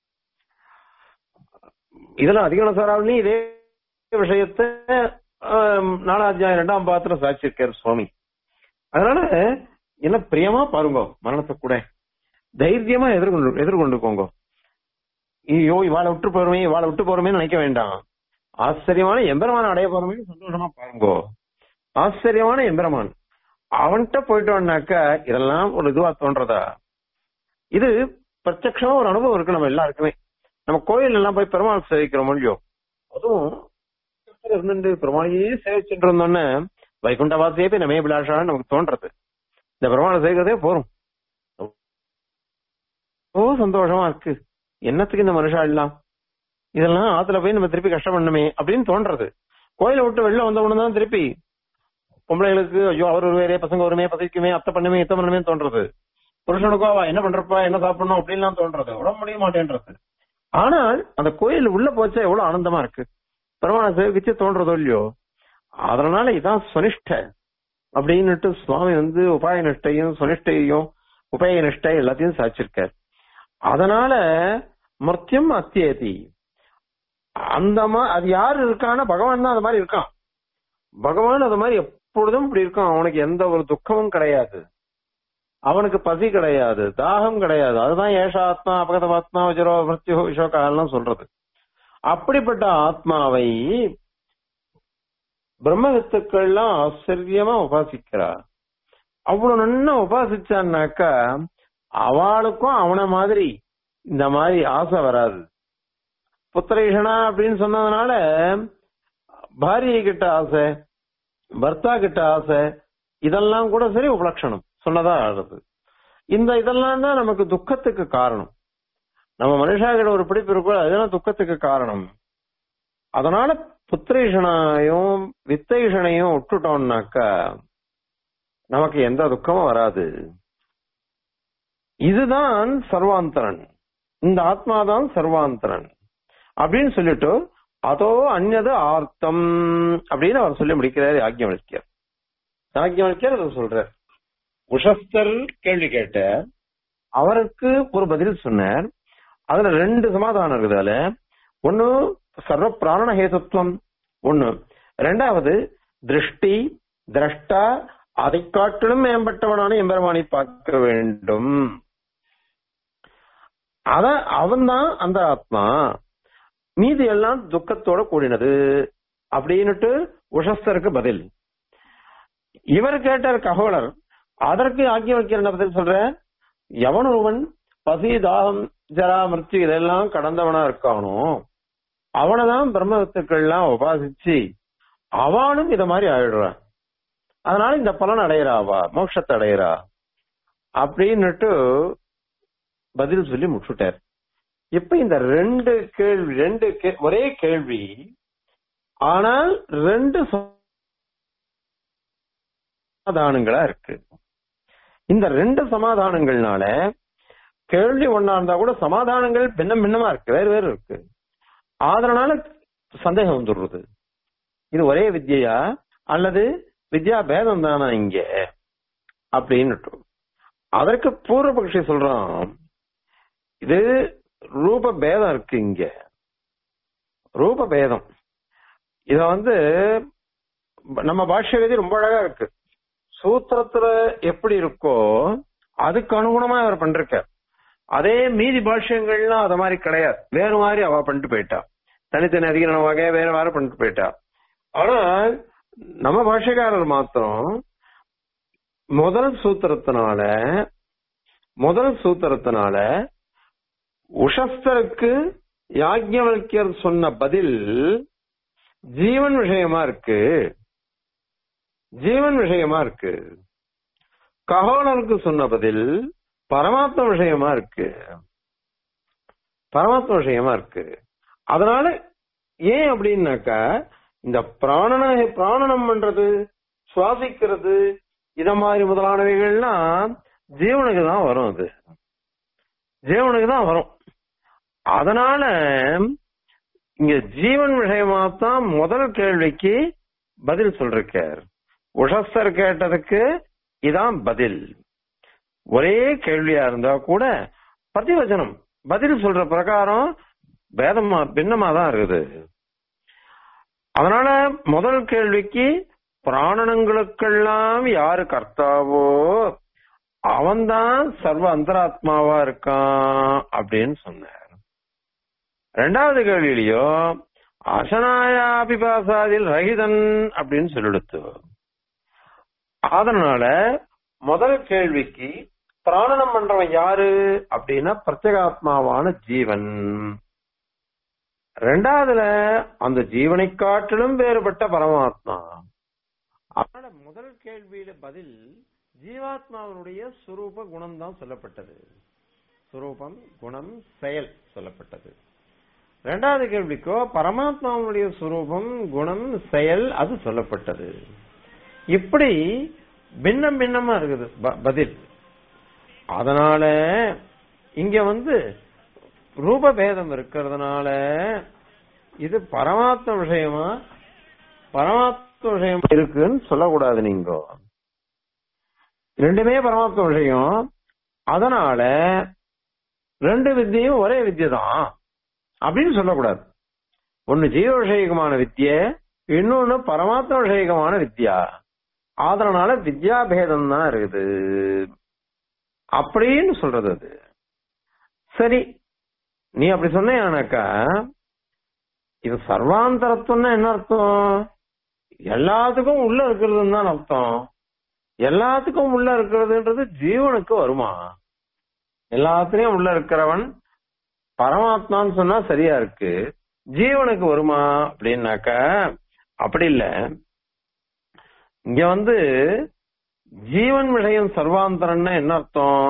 இதுல அதிகன சாராவணி இதே விஷயத்தை ஆஹ், நாலாத்தியாயம் இரண்டாம் பாத்திரம் சாட்சியிருக்கார் சுவாமி அதனால என்ன பிரியமா பாருங்க மரணத்தை கூட தைரியமா எதிர்கொண்டு எதிர்கொண்டுக்கோங்க ஐயோ இவாளை விட்டு போறோமே இவாளை விட்டு போறோமே நினைக்க வேண்டாம் ஆச்சரியமான எம்பெருமான அடைய போறோமே சந்தோஷமா பாருங்கோ ஆச்சரியமான எம்பெருமான் அவன்கிட்ட போயிட்டோம்னாக்க இதெல்லாம் ஒரு இதுவா தோன்றதா இது பிரத்யட்சமா ஒரு அனுபவம் இருக்கு நம்ம எல்லாருக்குமே நம்ம கோயில் எல்லாம் போய் பெருமாள் சேவிக்கிறோம் இல்லையோ அதுவும் பக்கத்துல இருந்துட்டு பெருமாளையே சேவிச்சுட்டு இருந்தோன்னே வைகுண்டவாசியே போய் நம்ம பிளாஷான்னு நமக்கு தோன்றது இந்த பெருமாளை சேவிக்கிறதே போறோம் ஓ சந்தோஷமா இருக்கு என்னத்துக்கு இந்த மனுஷா எல்லாம் இதெல்லாம் ஆத்துல போய் நம்ம திருப்பி கஷ்டப்படணுமே அப்படின்னு தோன்றது கோயிலை விட்டு வெளில வந்த உடனே தான் திருப்பி பொம்பளைகளுக்கு ஐயோ அவர் ஒருவேரே பசங்க ஒருமே பசிக்குமே அத்தை பண்ணுமே இத்த பண்ணுமே தோன்றது புருஷனுக்கோ அவ என்ன பண்றப்பா என்ன சாப்பிடணும் அப்படின்லாம் தோன்றது உடம்பு முடிய மாட்டேன்றது ஆனால் அந்த கோயில் உள்ள போச்சா எவ்வளவு ஆனந்தமா இருக்கு பெருமாளை சேவிச்சு தோன்றதோ இல்லையோ அதனால இதான் சுனிஷ்ட அப்படின்னுட்டு சுவாமி வந்து உபாய நிஷ்டையும் சுனிஷ்டையும் உபய நிஷ்டை எல்லாத்தையும் சாச்சிருக்கார் அதனால மர்த்தியம் அத்தியதி அந்த மா அது யாரு இருக்கான்னா பகவான் தான் அது மாதிரி இருக்கான் பகவான் அது மாதிரி எப்பொழுதும் இப்படி இருக்கான் அவனுக்கு எந்த ஒரு துக்கமும் கிடையாது அவனுக்கு பசி கிடையாது தாகம் கிடையாது அதுதான் ஏஷா ஆத்மா அபகதமாத்மா வஜரோ மிருத்யோ விஷோகாலாம் சொல்றது அப்படிப்பட்ட ஆத்மாவை பிரம்மவித்துக்கள்லாம் ஆச்சரியமா உபாசிக்கிறா அவ்வளவு நன்னா உபாசிச்சான்னாக்கா அவளுக்கும் அவன மாதிரி இந்த மாதிரி ஆசை வராது புத்திரேஷனா அப்படின்னு சொன்னதுனால பாரியை கிட்ட ஆசை பர்த்தா கிட்ட ஆசை இதெல்லாம் கூட சரி உபலட்சணம் சொன்னதா ஆகுது இந்த இதெல்லாம் தான் நமக்கு துக்கத்துக்கு காரணம் நம்ம மனுஷாகிட்ட ஒரு பிடிப்பு இருக்கோ அதெல்லாம் துக்கத்துக்கு காரணம் அதனால புத்திரேஷனையும் வித்தேஷனையும் விட்டுட்டோம்னாக்கா நமக்கு எந்த துக்கமும் வராது இதுதான் சர்வாந்தரன் இந்த ஆத்மாதான் சர்வாந்தரன் அப்படின்னு சொல்லிட்டு அதோ அந்நது ஆர்த்தம் அப்படின்னு அவர் சொல்லி முடிக்கிறார் யாக்கியவழ்க்கியர் யாக்கியவழ்க்கியர் அதை சொல்றார் உஷஸ்தர் கேள்வி கேட்ட அவருக்கு ஒரு பதில் சொன்னார் அதுல ரெண்டு சமாதானம் இருக்குது அதுல ஒண்ணு சர்வ பிராண ஹேதுத்வம் ஒண்ணு ரெண்டாவது திருஷ்டி திரஷ்டா அதை காட்டிலும் மேம்பட்டவனான எம்பெருமானை பார்க்க வேண்டும் அத அவன்தான் அந்த ஆத்மா மீதி எல்லாம் துக்கத்தோட கூடினது அப்படின்னுட்டு உஷஸ்தருக்கு பதில் இவர் கேட்டார் ககோலர் அதற்கு ஆக்கிய வைக்கிற பதில் சொல்ற எவன் ஒருவன் பசி தாகம் ஜரா மிருத்தி இதெல்லாம் கடந்தவனா இருக்கானோ அவனைதான் பிரம்மத்துக்கள்லாம் உபாசிச்சு அவனும் இத மாதிரி ஆயிடுறான் அதனால இந்த பலன் அடையிறாவா மோட்சத்தை அடையிறா அப்படின்னுட்டு பதில் சொல்லி முடிச்சுட்டார் இப்ப இந்த ரெண்டு கேள்வி ரெண்டு கே- ஒரே கேள்வி ஆனால் ரெண்டு சமாதானங்களா இருக்கு இந்த ரெண்டு சமாதானங்கள்னால கேள்வி ஒன்னா இருந்தா கூட சமாதானங்கள் பின்னம் பின்னமா இருக்கு வேறு வேறு இருக்கு அதனால சந்தேகம் வந்துடுறது இது ஒரே வித்யா அல்லது வித்யா பேதம் தானா இங்க அப்படின்னுட்டு அதற்கு பூர்வபக்ஷி சொல்றான் இது ரூப பேதம் இருக்கு இங்க ரூப பேதம் இத வந்து நம்ம பாஷ்ய விதி ரொம்ப அழகா இருக்கு சூத்திரத்துல எப்படி இருக்கோ அதுக்கு அனுகுணமா அவர் பண்ருக்க அதே மீதி பாஷ்யங்கள்லாம் அத மாதிரி கிடையாது வேற மாதிரி அவ பண்ணிட்டு போயிட்டா தனித்தனி அதிகரண வகை வேற வேற பண்ணிட்டு போயிட்டா ஆனா நம்ம பாஷ்யக்காரர் மாத்திரம் முதல் சூத்திரத்தினால முதல் சூத்திரத்தினால உஷஸ்தருக்கு யாஜ்ஞவல்யர் சொன்ன பதில் ஜீவன் விஷயமா இருக்கு ஜீவன் விஷயமா இருக்கு ககோலருக்கு சொன்ன பதில் பரமாத்ம விஷயமா இருக்கு பரமாத்ம விஷயமா இருக்கு அதனால ஏன் அப்படின்னாக்கா இந்த பிராணன பிராணனம் பண்றது சுவாசிக்கிறது இத மாதிரி முதலானவைகள்லாம் ஜீவனுக்கு தான் வரும் அது ஜீவனுக்கு தான் வரும் அதனால இங்க ஜீவன் விஷயமா தான் முதல் கேள்விக்கு பதில் சொல்றார் உஷஸ்தர் கேட்டதுக்கு இதான் பதில் ஒரே கேள்வியா இருந்தா கூட பதிவச்சனம் பதில் சொல்ற பிரகாரம் பேதமா பின்னமா தான் இருக்குது அதனால முதல் கேள்விக்கு பிராணனங்களுக்கெல்லாம் யாரு கர்த்தாவோ அவன்தான் சர்வ அந்தராத்மாவா இருக்கான் அப்படின்னு சொன்னார் ரெண்டாவது கேள்வியிலையோ அசனாயா பிபாசாதில் ரஹிதன் அப்படின்னு சொல்லிடுத்து அதனால முதல் கேள்விக்கு பிராணனம் பண்றவன் யாரு அப்படின்னா பிரத்யேகாத்மாவான ஜீவன் ரெண்டாவதுல அந்த ஜீவனை காட்டிலும் வேறுபட்ட பரமாத்மா அதனால முதல் கேள்வியில பதில் ஜீவாத்மாவினுடைய சுரூப குணம் தான் சொல்லப்பட்டது சுரூபம் குணம் செயல் சொல்லப்பட்டது ரெண்டாவது கேள்விக்கோ பரமாத்மாவுடைய சுரூபம் குணம் செயல் அது சொல்லப்பட்டது இப்படி பின்னம் பின்னமா இருக்குது ப- பதில் அதனால இங்க வந்து ரூபபேதம் இருக்கிறதுனால இது பரமாத்ம விஷயமா பரமாத்ம விஷயம் இருக்குன்னு சொல்லக்கூடாது நீங்க ரெண்டுமே பரமாத்ம விஷயம் அதனால ரெண்டு வித்தியும் ஒரே வித்தியை தான் அப்படின்னு சொல்லக்கூடாது ஒன்னு ஜீவ விஷயகமான வித்தியை இன்னொன்னு பரமாத்ம விஷயகமான வித்யா அதனால வித்யா பேதம் தான் இருக்குது அப்படின்னு சொல்றது அது சரி நீ அப்படி சொன்னேனாக்கா இது சர்வாந்தரத்துவம்னா என்ன அர்த்தம் எல்லாத்துக்கும் உள்ள இருக்கிறதுன்னு தான் அர்த்தம் எல்லாத்துக்கும் உள்ள இருக்கிறதுன்றது ஜீவனுக்கு வருமா எல்லாத்துலயும் உள்ள இருக்கிறவன் பரமாத்மான்னு சொன்னா சரியா இருக்கு ஜீவனுக்கு வருமா அப்படின்னாக்கா அப்படி இல்ல இங்க வந்து ஜீவன் விஷயம் சர்வாந்தரம்னா என்ன அர்த்தம்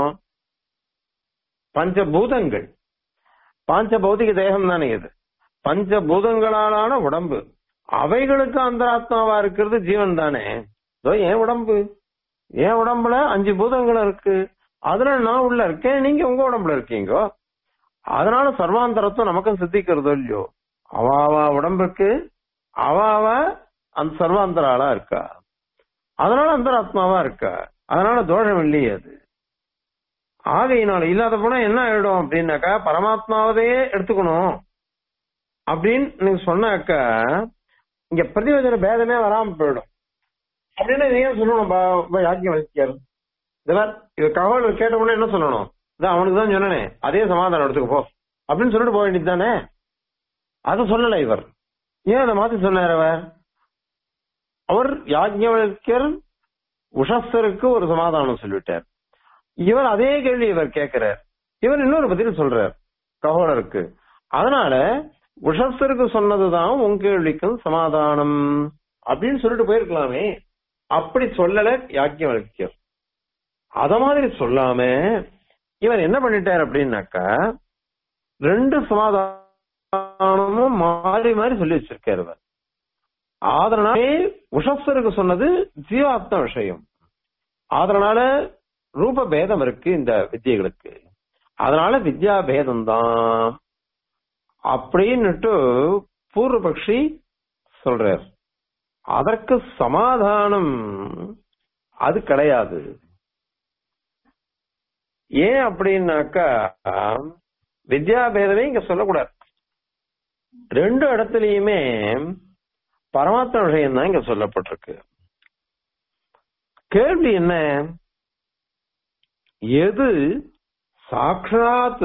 பஞ்சபூதங்கள் பாஞ்ச பௌதிக தேகம் தானே இது பஞ்சபூதங்களாலான உடம்பு அவைகளுக்கு அந்தராத்மாவா இருக்கிறது ஜீவன் தானே இதோ என் உடம்பு என் உடம்புல அஞ்சு பூதங்கள் இருக்கு அதுல நான் உள்ள இருக்கேன் நீங்க உங்க உடம்புல இருக்கீங்க அதனால சர்வாந்தரத்துவம் நமக்கும் சித்திக்கிறதோ இல்லையோ அவ அவ உடம்புக்கு அவ அவ அந்த சர்வாந்தராளா இருக்கா அதனால அந்தராத்மாவா இருக்கா அதனால தோஷம் இல்லையே அது ஆகையினால இல்லாத போனா என்ன ஆயிடும் அப்படின்னாக்கா பரமாத்மாவதையே எடுத்துக்கணும் அப்படின்னு நீங்க சொன்னாக்கா இங்க பிரதிவச்சன பேதமே வராம போயிடும் அப்படின்னு நீங்க சொல்லணும் யாக்கியம் வலிக்காரு இதெல்லாம் இது தகவல் கேட்ட உடனே என்ன சொல்லணும் இதான் அவனுக்கு தான் சொன்னனே அதே சமாதானம் எடுத்துக்க போ அப்படின்னு சொல்லிட்டு போக வேண்டியது தானே அதை சொல்லல இவர் ஏன் அதை மாத்தி சொன்னார் அவர் அவர் யாஜ்ஞவல்யர் உஷஸ்தருக்கு ஒரு சமாதானம் சொல்லிவிட்டார் இவர் அதே கேள்வி இவர் கேட்கிறார் இவர் இன்னொரு பதில் சொல்றார் ககோலருக்கு அதனால உஷஸ்தருக்கு சொன்னதுதான் உன் கேள்விக்கும் சமாதானம் அப்படின்னு சொல்லிட்டு போயிருக்கலாமே அப்படி சொல்லல யாக்கியவல்யர் அத மாதிரி சொல்லாம இவர் என்ன பண்ணிட்டார் அப்படின்னாக்கா ரெண்டு சமாதானமும் மாறி மாறி சொல்லி வச்சிருக்காரு இவர் அதனாலே உஷஸ்தருக்கு சொன்னது ஜீவாத்ம விஷயம் அதனால ரூப பேதம் இருக்கு இந்த வித்தியைகளுக்கு அதனால வித்யா பேதம் தான் அப்படின்னுட்டு பூர்வபக்ஷி சொல்றார் அதற்கு சமாதானம் அது கிடையாது ஏன் அப்படின்னாக்கா வித்யா பேதமே இங்க சொல்லக்கூடாது ரெண்டு இடத்துலயுமே பரமாத்ம விஷயம் தான் இங்க சொல்லப்பட்டிருக்கு கேள்வி என்ன எது சாட்சாத்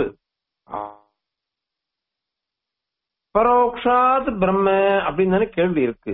பரோக்ஷாத் பிரம்ம அப்படின்னு தானே கேள்வி இருக்கு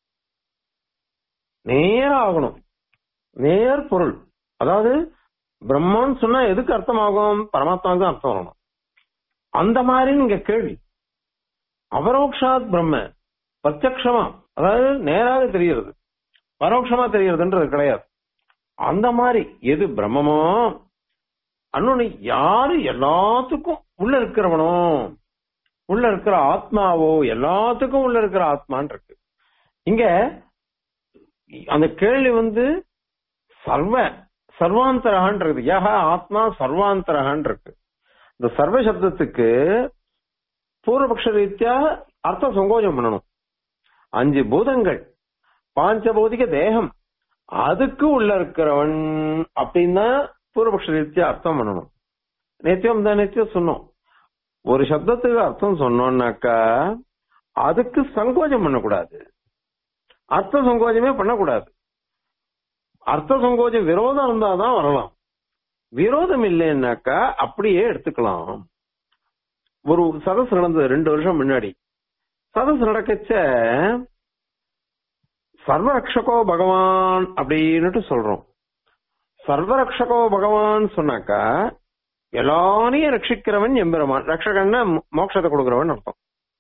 நேர ஆகணும் நேர் பொருள் அதாவது பிரம்மன்னு சொன்னா எதுக்கு அர்த்தமாகும் பரமாத்மாவுக்கு தான் அர்த்தம் வரணும் அந்த மாதிரி நீங்க கேள்வி அபரோக்ஷாத் பிரம்ம பிரத்யக்ஷமா அதாவது நேராக தெரிகிறது பரோட்சமா தெரியறதுன்றது கிடையாது அந்த மாதிரி எது பிரம்மமோ அன்னொன்னு யாரு எல்லாத்துக்கும் உள்ள இருக்கிறவனோ உள்ள இருக்கிற ஆத்மாவோ எல்லாத்துக்கும் உள்ள இருக்கிற ஆத்மான் இருக்கு இங்க அந்த கேள்வி வந்து சர்வ சர்வாந்தரகான் யக ஆத்மா சர்வாந்தரகான் இருக்கு இந்த சர்வ சப்தத்துக்கு பூர்வபக்ஷ ரீதியா அர்த்த சங்கோஜம் பண்ணணும் அஞ்சு பூதங்கள் பாஞ்சபௌதிக தேகம் அதுக்கு உள்ள இருக்கிறவன் அப்படின்னா பூர்வபக்ஷ ரீதியா அர்த்தம் பண்ணணும் நித்தியம் தான் நித்தியம் சொன்னோம் ஒரு சப்தத்துக்கு அர்த்தம் சொன்னோம்னாக்கா அதுக்கு சங்கோஜம் பண்ணக்கூடாது அர்த்த சங்கோஜமே பண்ணக்கூடாது அர்த்த சங்கோஜம் விரோதம் இருந்தாதான் வரலாம் விரோதம் இல்லைன்னாக்கா அப்படியே எடுத்துக்கலாம் ஒரு சதஸ் நடந்தது ரெண்டு வருஷம் முன்னாடி சதஸ் நடக்கச்ச சர்வரக்ஷகோ பகவான் அப்படின்னுட்டு சொல்றோம் சர்வரக்ஷகோ பகவான் சொன்னாக்கா எல்லாரையும் ரட்சிக்கிறவன் எம்பெருமான் ரட்சகன்னா மோ- மோட்சத்தை கொடுக்கிறவன் அர்த்தம்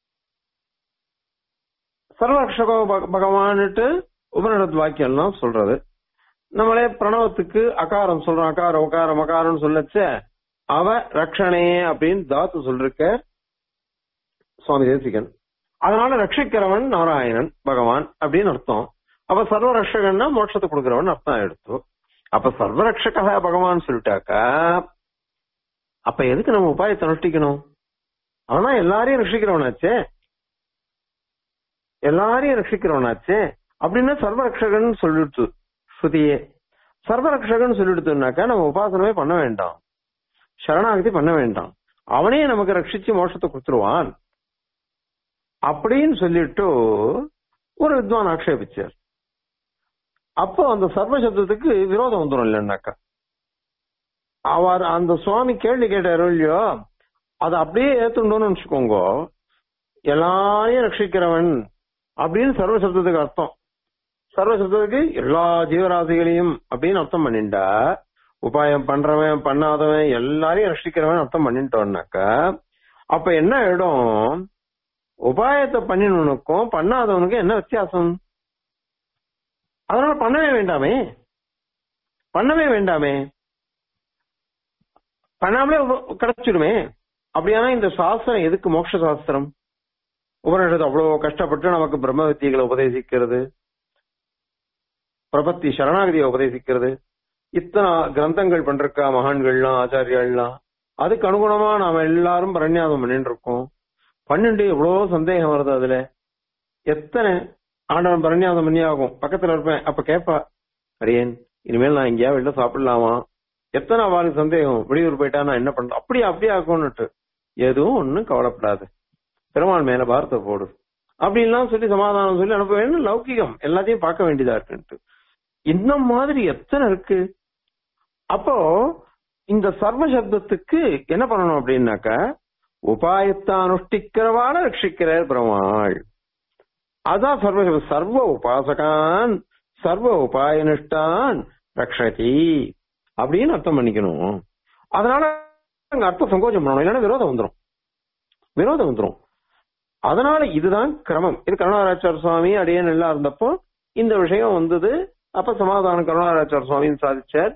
சர்வரக்ஷகோ பக- பகவான்னுட்டு உபனிடத் வாக்கியம் எல்லாம் சொல்றது நம்மளே பிரணவத்துக்கு அகாரம் சொல்றோம் அகாரம் உகாரம் அகாரம் சொல்லச்ச அவ ரக்ஷனே அப்படின்னு தாத்து சொல்லிருக்க சுவாமி தேசிகன் அதனால ரட்சிக்கிறவன் நாராயணன் பகவான் அப்படின்னு அர்த்தம் அப்ப சர்வ ரட்சகன்னா மோட்சத்தை கொடுக்கிறவன் அர்த்தம் எடுத்து அப்ப சர்வ ரட்சக பகவான் சொல்லிட்டாக்கா அப்ப எதுக்கு நம்ம உபாயத்தை அனுஷ்டிக்கணும் அவனா எல்லாரையும் ரட்சிக்கிறவனாச்சே எல்லாரையும் ரட்சிக்கிறவனாச்சே அப்படின்னா சர்வரக்ஷகன் சொல்லிடுச்சு ஸ்ருதியே சர்வரக்ஷகன் சொல்லிடுத்துனாக்கா நம்ம உபாசனமே பண்ண வேண்டாம் சரணாகதி பண்ண வேண்டாம் அவனே நமக்கு ரட்சிச்சு மோட்சத்தை கொடுத்துருவான் அப்படின்னு சொல்லிட்டு ஒரு வித்வான் ஆக்ஷேபிச்சார் அப்போ அந்த சர்வ சப்தத்துக்கு விரோதம் வந்துடும் இல்லைன்னாக்கா அவர் அந்த சுவாமி கேள்வி கேட்டாரோ இல்லையோ அதை அப்படியே ஏத்துண்டோம்னு வச்சுக்கோங்க எல்லாரையும் ரட்சிக்கிறவன் அப்படின்னு சர்வ சப்தத்துக்கு அர்த்தம் சர்வ சப்தத்துக்கு எல்லா ஜீவராசிகளையும் அப்படின்னு அர்த்தம் பண்ணிண்டா உபாயம் பண்றவன் பண்ணாதவன் எல்லாரையும் ரட்சிக்கிறவன் அர்த்தம் பண்ணிட்டோம்னாக்கா அப்ப என்ன ஆயிடும் உபாயத்தை பண்ணினவனுக்கும் பண்ணாதவனுக்கும் என்ன வித்தியாசம் அதனால பண்ணவே வேண்டாமே பண்ணவே வேண்டாமே பண்ணாமலே உப- கிடைச்சிடுமே அப்படியானா இந்த சாஸ்திரம் எதுக்கு மோட்ச சாஸ்திரம் உபனிஷத்து அவ்வளவு கஷ்டப்பட்டு நமக்கு பிரம்ம வித்தியைகளை உபதேசிக்கிறது பிரபத்தி சரணாகதியை உபதேசிக்கிறது இத்தனை கிரந்தங்கள் பண்றக்கா மகான்கள்லாம் ஆச்சாரியாள்லாம் அதுக்கு அனுகுணமா நாம எல்லாரும் பரண்யாசம் பண்ணிட்டு இருக்கோம் பன்னெண்டு எவ்வளவோ சந்தேகம் வருது அதுல எத்தனை ஆண்டவன் பரண்யாசம் பண்ணி ஆகும் பக்கத்துல இருப்பேன் அப்ப கேப்பா அரியன் இனிமேல் நான் எங்கேயா வெளில சாப்பிடலாமா எத்தனை அவளுக்கு சந்தேகம் வெளியூர் போயிட்டா நான் என்ன பண்றேன் அப்படியே அப்படியே ஆகும்னுட்டு எதுவும் ஒண்ணும் கவலைப்படாது பெருமாள் மேல பாரத்தை போடு அப்படின்லாம் சொல்லி சமாதானம் சொல்லி அனுப்ப வேண்டும் லௌகிகம் எல்லாத்தையும் பார்க்க வேண்டியதா இருக்குன்ட்டு இந்த மாதிரி எத்தனை இருக்கு அப்போ இந்த சர்வ சப்தத்துக்கு என்ன பண்ணணும் அப்படின்னாக்கா உபாயத்தை அனுஷ்டிக்கிறவான ரட்சிக்கிறார் பெருமாள் அதான் சர்வ சப்தம். சர்வ உபாசகான் சர்வ உபாயனிஷ்டான் ரக்ஷதி அப்படின்னு அர்த்தம் பண்ணிக்கணும் அதனால அங்க அர்த்தம் சங்கோச்சம் பண்ணணும் இல்லைன்னா விரோதம் வந்துரும் விரோதம் வந்துரும் அதனால இதுதான் கிரமம் இது கருணாராச்சார சுவாமி அடியன் எல்லாம் இருந்தப்போ இந்த விஷயம் வந்தது அப்ப சமாதானம் கருணாராச்சார சுவாமின்னு சாதிச்சார்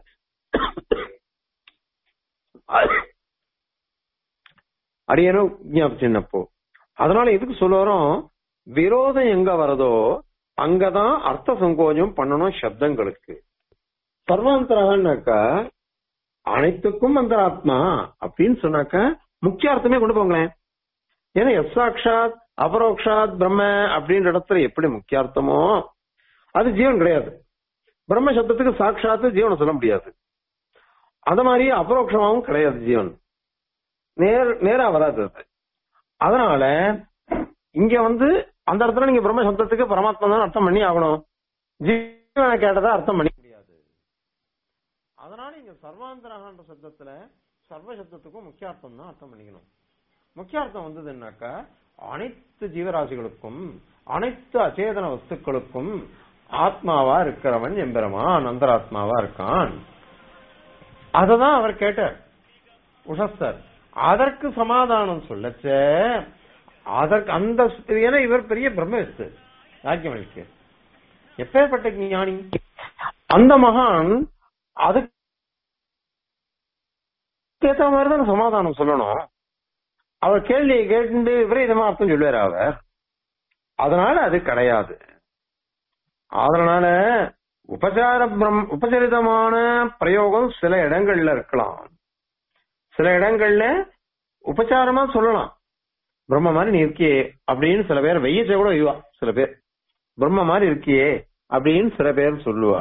அடியனும் ஞாபகம் அதனால எதுக்கு சொல்ல வரோம் விரோதம் எங்க வரதோ அங்கதான் அர்த்த சங்கோஜம் பண்ணணும் சப்தங்களுக்கு சர்வாந்தரகன்னாக்கா அனைத்துக்கும் அந்தராத்மா அப்படின்னு சொன்னாக்கா முக்கிய அர்த்தமே கொண்டு போங்களேன் ஏன்னா எஸ்ஸாக்ஷாத் அபரோக்ஷாத் பிரம்ம அப்படின்ற இடத்துல எப்படி முக்கிய அர்த்தமோ அது ஜீவன் கிடையாது பிரம்ம சப்தத்துக்கு சாட்சாத்து ஜீவனை சொல்ல முடியாது அத மாதிரி அபரோக்ஷமாவும் கிடையாது ஜீவன் நேர் நேரா வராது அது அதனால இங்க வந்து அந்த இடத்துல நீங்க பிரம்ம சப்தத்துக்கு பரமாத்மா தான் அர்த்தம் பண்ணி ஆகணும் ஜீவனை கேட்டதா அர்த்தம் பண்ணி முடியாது அதனால இங்க சர்வாந்தரகன்ற சப்தத்துல சர்வ சப்தத்துக்கும் முக்கிய அர்த்தம் தான் அர்த்தம் பண்ணிக்கணும் முக்கிய அர்த்தம் வந்ததுன்னாக்கா அனைத்து ஜீவராசிகளுக்கும் அனைத்து அச்சேதன வஸ்துக்களுக்கும் ஆத்மாவா இருக்கிறவன் எம்பெருமான் அந்தராத்மாவா இருக்கான் அததான் அவர் கேட்டார் உஷஸ்தர் அதற்கு சமாதானம் சொல்லச்ச அதற்கு அந்த ஏன்னா இவர் பெரிய பிரம்மவித்து யாக்கியமளிக்கு எப்பேற்பட்ட ஞானி அந்த மகான் அதுக்கு ஏத்த மாதிரி தான் சமாதானம் சொல்லணும் அவர் கேள்வியை கேட்டு விபரீதமா அர்த்தம் சொல்லுவார் அவர் அதனால அது கிடையாது அதனால உபசார பிரம் உபசரிதமான பிரயோகம் சில இடங்கள்ல இருக்கலாம் சில இடங்கள்ல உபச்சாரமா சொல்லலாம் பிரம்ம மாதிரி நீ இருக்கியே அப்படின்னு சில பேர் வெய்யச்ச கூட வைவா சில பேர் பிரம்ம மாதிரி இருக்கியே அப்படின்னு சில பேர் சொல்லுவா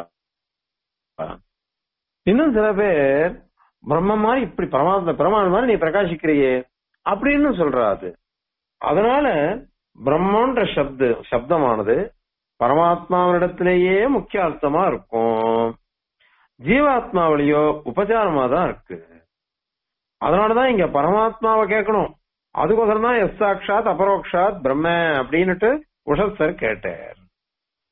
இன்னும் சில பேர் பிரம்ம மாதிரி இப்படி பரமாத்ம பிரமாண மாதிரி நீ பிரகாசிக்கிறியே அப்படின்னு சொல்றாது அதனால பிரம்மன்ற சப்த சப்தமானது பரமாத்மாவினிடத்திலேயே முக்கிய அர்த்தமா இருக்கும் ஜீவாத்மாவிலேயோ உபச்சாரமா தான் இருக்கு அதனாலதான் இங்க பரமாத்மாவை கேட்கணும் அதுக்கோசரம் தான் எஸ் சாட்சாத் அபரோக்ஷாத் பிரம்ம அப்படின்னுட்டு உஷத் சார் கேட்டார்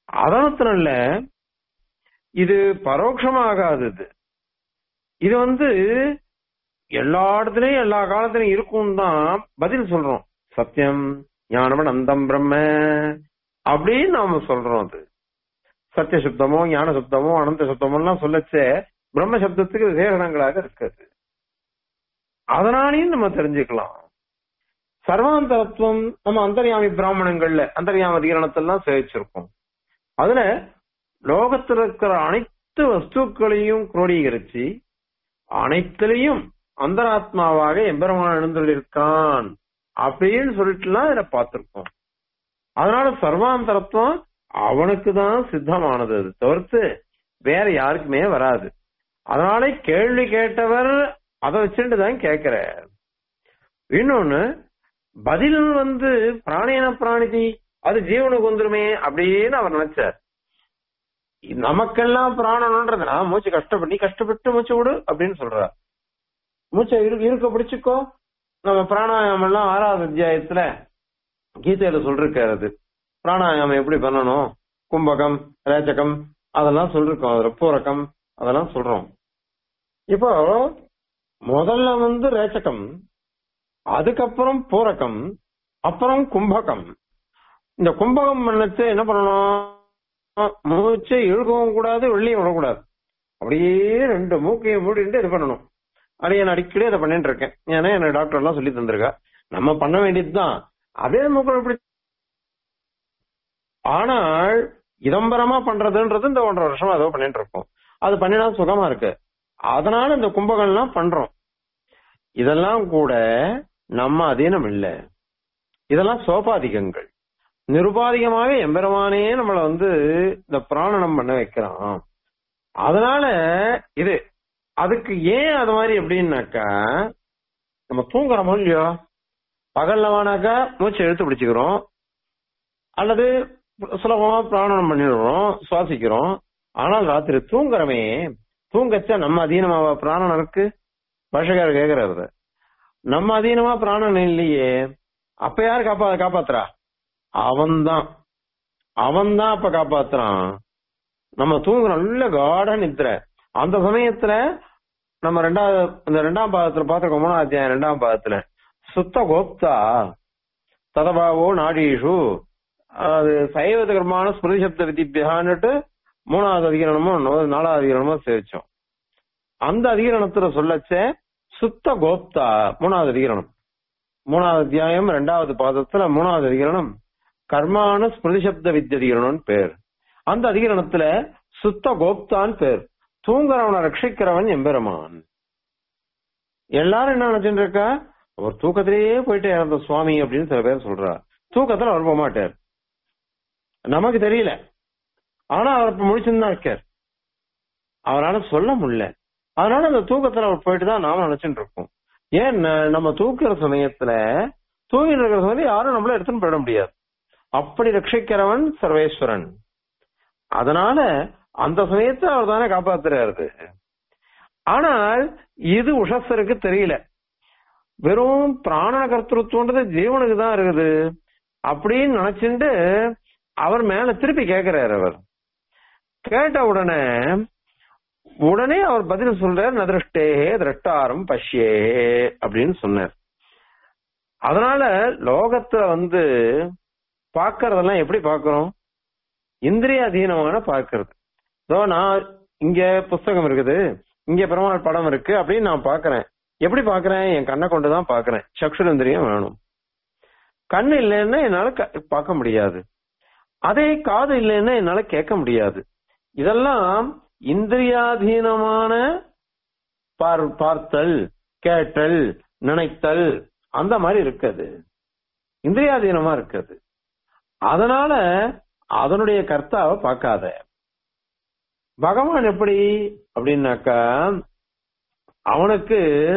அதனத்தினால இது பரோட்சமாகாது இது இது வந்து எல்லா இடத்துலயும் எல்லா காலத்திலயும் இருக்கும் தான் பதில் சொல்றோம் சத்தியம் ஞானமன் அந்தம் பிரம்ம அப்படின்னு நாம சொல்றோம் அது சத்திய சுத்தமோ ஞான சுத்தமோ அனந்த சுத்தமோ எல்லாம் சொல்லச்சே பிரம்ம சப்தத்துக்கு விசேஷணங்களாக இருக்குது அதனாலையும் நம்ம தெரிஞ்சுக்கலாம் சர்வாந்தரத்துவம் நம்ம அந்தர்யாமி பிராமணங்கள்ல அந்தர்யாம அதிகரணத்தெல்லாம் சேவிச்சிருக்கோம் அதுல லோகத்துல இருக்கிற அனைத்து வஸ்துக்களையும் குரோடீகரிச்சு அனைத்திலையும் அந்தராத்மாவாக எம்பெருமான் எழுந்துள்ளிருக்கான் அப்படின்னு சொல்லிட்டுலாம் இதுல பார்த்திருக்கோம் அதனால சர்வாந்தரத்துவம் அவனுக்கு தான் சித்தமானது அது தவிர்த்து வேற யாருக்குமே வராது அதனால கேள்வி கேட்டவர் அதை வச்சுட்டு தான் கேட்கிறார் இன்னொன்னு பதில் வந்து பிராணியன பிராணிதி அது ஜீவனுக்கு வந்துருமே அப்படின்னு அவர் நினைச்சார் நமக்கெல்லாம் பிராணன்றதுனா மூச்சு கஷ்டப்பட்டு நீ கஷ்டப்பட்டு மூச்சு விடு அப்படின்னு சொல்றார் மூச்சை இரு- இருக்க பிடிச்சுக்கோ நம்ம பிராணாயாமம் எல்லாம் ஆறாவது அத்தியாயத்துல கீதையில சொல்லிருக்காரு அது பிராணாயாமம் எப்படி பண்ணணும் கும்பகம் ரேச்சகம் அதெல்லாம் சொல்லிருக்கோம் அதுல பூரகம் அதெல்லாம் சொல்றோம் இப்போ முதல்ல வந்து ரேச்சகம் அதுக்கப்புறம் பூரகம் அப்புறம் கும்பகம் இந்த கும்பகம் பண்ணச்சு என்ன பண்ணணும் மூச்சை இழுக்கவும் கூடாது வெளியும் விடக்கூடாது அப்படியே ரெண்டு மூக்கையும் மூடிட்டு இது பண்ணணும் அதையே நான் அடிக்கடி அதை பண்ணிட்டு இருக்கேன் ஏன்னா எனக்கு டாக்டர் எல்லாம் சொல்லி தந்திருக்கா நம்ம பண்ண வேண்டியதுதான் அதே மூக்கள் எப்படி ஆனால் இதம்பரமா பண்றதுன்றது இந்த ஒன்றரை வருஷமா ஏதோ பண்ணிட்டு இருக்கோம் அது பண்ணினா சுகமா இருக்கு அதனால இந்த கும்பகம்லாம் பண்றோம் இதெல்லாம் கூட நம்ம அதீனம் இல்ல இதெல்லாம் சோபாதிகங்கள் நிருபாதிகமாக எம்பெருமானே நம்மள வந்து இந்த பிராணனம் பண்ண வைக்கிறான் அதனால இது அதுக்கு ஏன் அது மாதிரி எப்படின்னாக்கா நம்ம தூங்குறோமோ இல்லையோ பகல்ல வேணாக்கா மூச்சை இழுத்து பிடிச்சுக்கிறோம் அல்லது சுலபமா பிராணனம் பண்ணிடுறோம் சுவாசிக்கிறோம் ஆனால் ராத்திரி தூங்குறமே தூங்கச்சா நம்ம அதீனமாவா பிராணனம் இருக்கு பாஷகாரர் கேக்குறாரு நம்ம அதீனமா பிராணன் இல்லையே அப்ப யாரு காப்பா காப்பாத்துறா அவன்தான் அவன்தான் அப்ப காப்பாத்துறான் நம்ம தூங்குற நல்ல காட நித்திர அந்த சமயத்துல நம்ம ரெண்டாவது இந்த ரெண்டாம் பாதத்துல பாத்துருக்கோம் மூணாம் அத்தியாயம் ரெண்டாம் பாதத்துல சுத்த கோப்தா ததபாவோ நாடீஷு அது சைவத கர்மான ஸ்மிருதி சப்த விதிபியான்னுட்டு மூணாவது அதிகரணமோ நாலாவது அதிகரணமோ சேவிச்சோம் அந்த அதிகரணத்துல சொல்லச்சே சுத்த கோப்தா மூணாவது அதிகரணம் மூணாவது அத்தியாயம் ரெண்டாவது பாதத்துல மூணாவது அதிகரணம் கர்மான ஸ்மிருதி சப்த வித்தியதிகரணம்னு பேர் அந்த அதிகரணத்துல சுத்த கோப்தான் பேர் தூங்குறவனை ரட்சிக்கிறவன் எம்பெருமான் எல்லாரும் என்ன நினைச்சுட்டு இருக்கா அவர் தூக்கத்திலேயே போயிட்டு இறந்த சுவாமி அப்படின்னு சில பேர் சொல்றா தூக்கத்துல அவர் போக மாட்டார் நமக்கு தெரியல ஆனா அவர் இப்ப முடிச்சுன்னு இருக்கார் அவரால சொல்ல முடியல அதனால அந்த தூக்கத்துல அவர் போயிட்டு தான் நாம நினைச்சுட்டு இருக்கோம் ஏன் ந- நம்ம தூக்குற சமயத்துல தூங்கிட்டு இருக்கிற சமயத்துல யாரும் நம்மள எடுத்துன்னு போயிட முடியாது அப்படி ரட்சிக்கிறவன் சர்வேஸ்வரன் அதனால அந்த சமயத்தை அவர் தானே காப்பாத்துறாரு ஆனால் இது உஷஸ்தருக்கு தெரியல வெறும் பிராண கர்த்தத்துவன்றது ஜீவனுக்கு தான் இருக்குது அப்படின்னு நினைச்சுட்டு அவர் மேல திருப்பி கேக்குறாரு அவர் கேட்ட உடனே உடனே அவர் பதில் சொல்றார் நதிருஷ்டே திரஷ்டாரம் பஷ்யே அப்படின்னு சொன்னார் அதனால லோகத்துல வந்து பாக்குறதெல்லாம் எப்படி பாக்குறோம் இந்திரிய அதீனமான பார்க்கிறது இதோ நான் இங்க புஸ்தகம் இருக்குது இங்க பெருமாள் படம் இருக்கு அப்படின்னு நான் பாக்குறேன் எப்படி பாக்குறேன் என் கண்ணை கொண்டுதான் பாக்குறேன் சக்ஷுரந்திரியம் வேணும் கண்ணு இல்லைன்னா என்னால க- பார்க்க முடியாது அதே காது இல்லைன்னா என்னால கேட்க முடியாது இதெல்லாம் இந்திரியாதீனமான பார் பார்த்தல் கேட்டல் நினைத்தல் அந்த மாதிரி இருக்குது இந்திரியாதீனமா இருக்குது அதனால அதனுடைய கர்த்தாவை பார்க்காத பகவான் எப்படி அப்படின்னாக்கா அவனுக்கு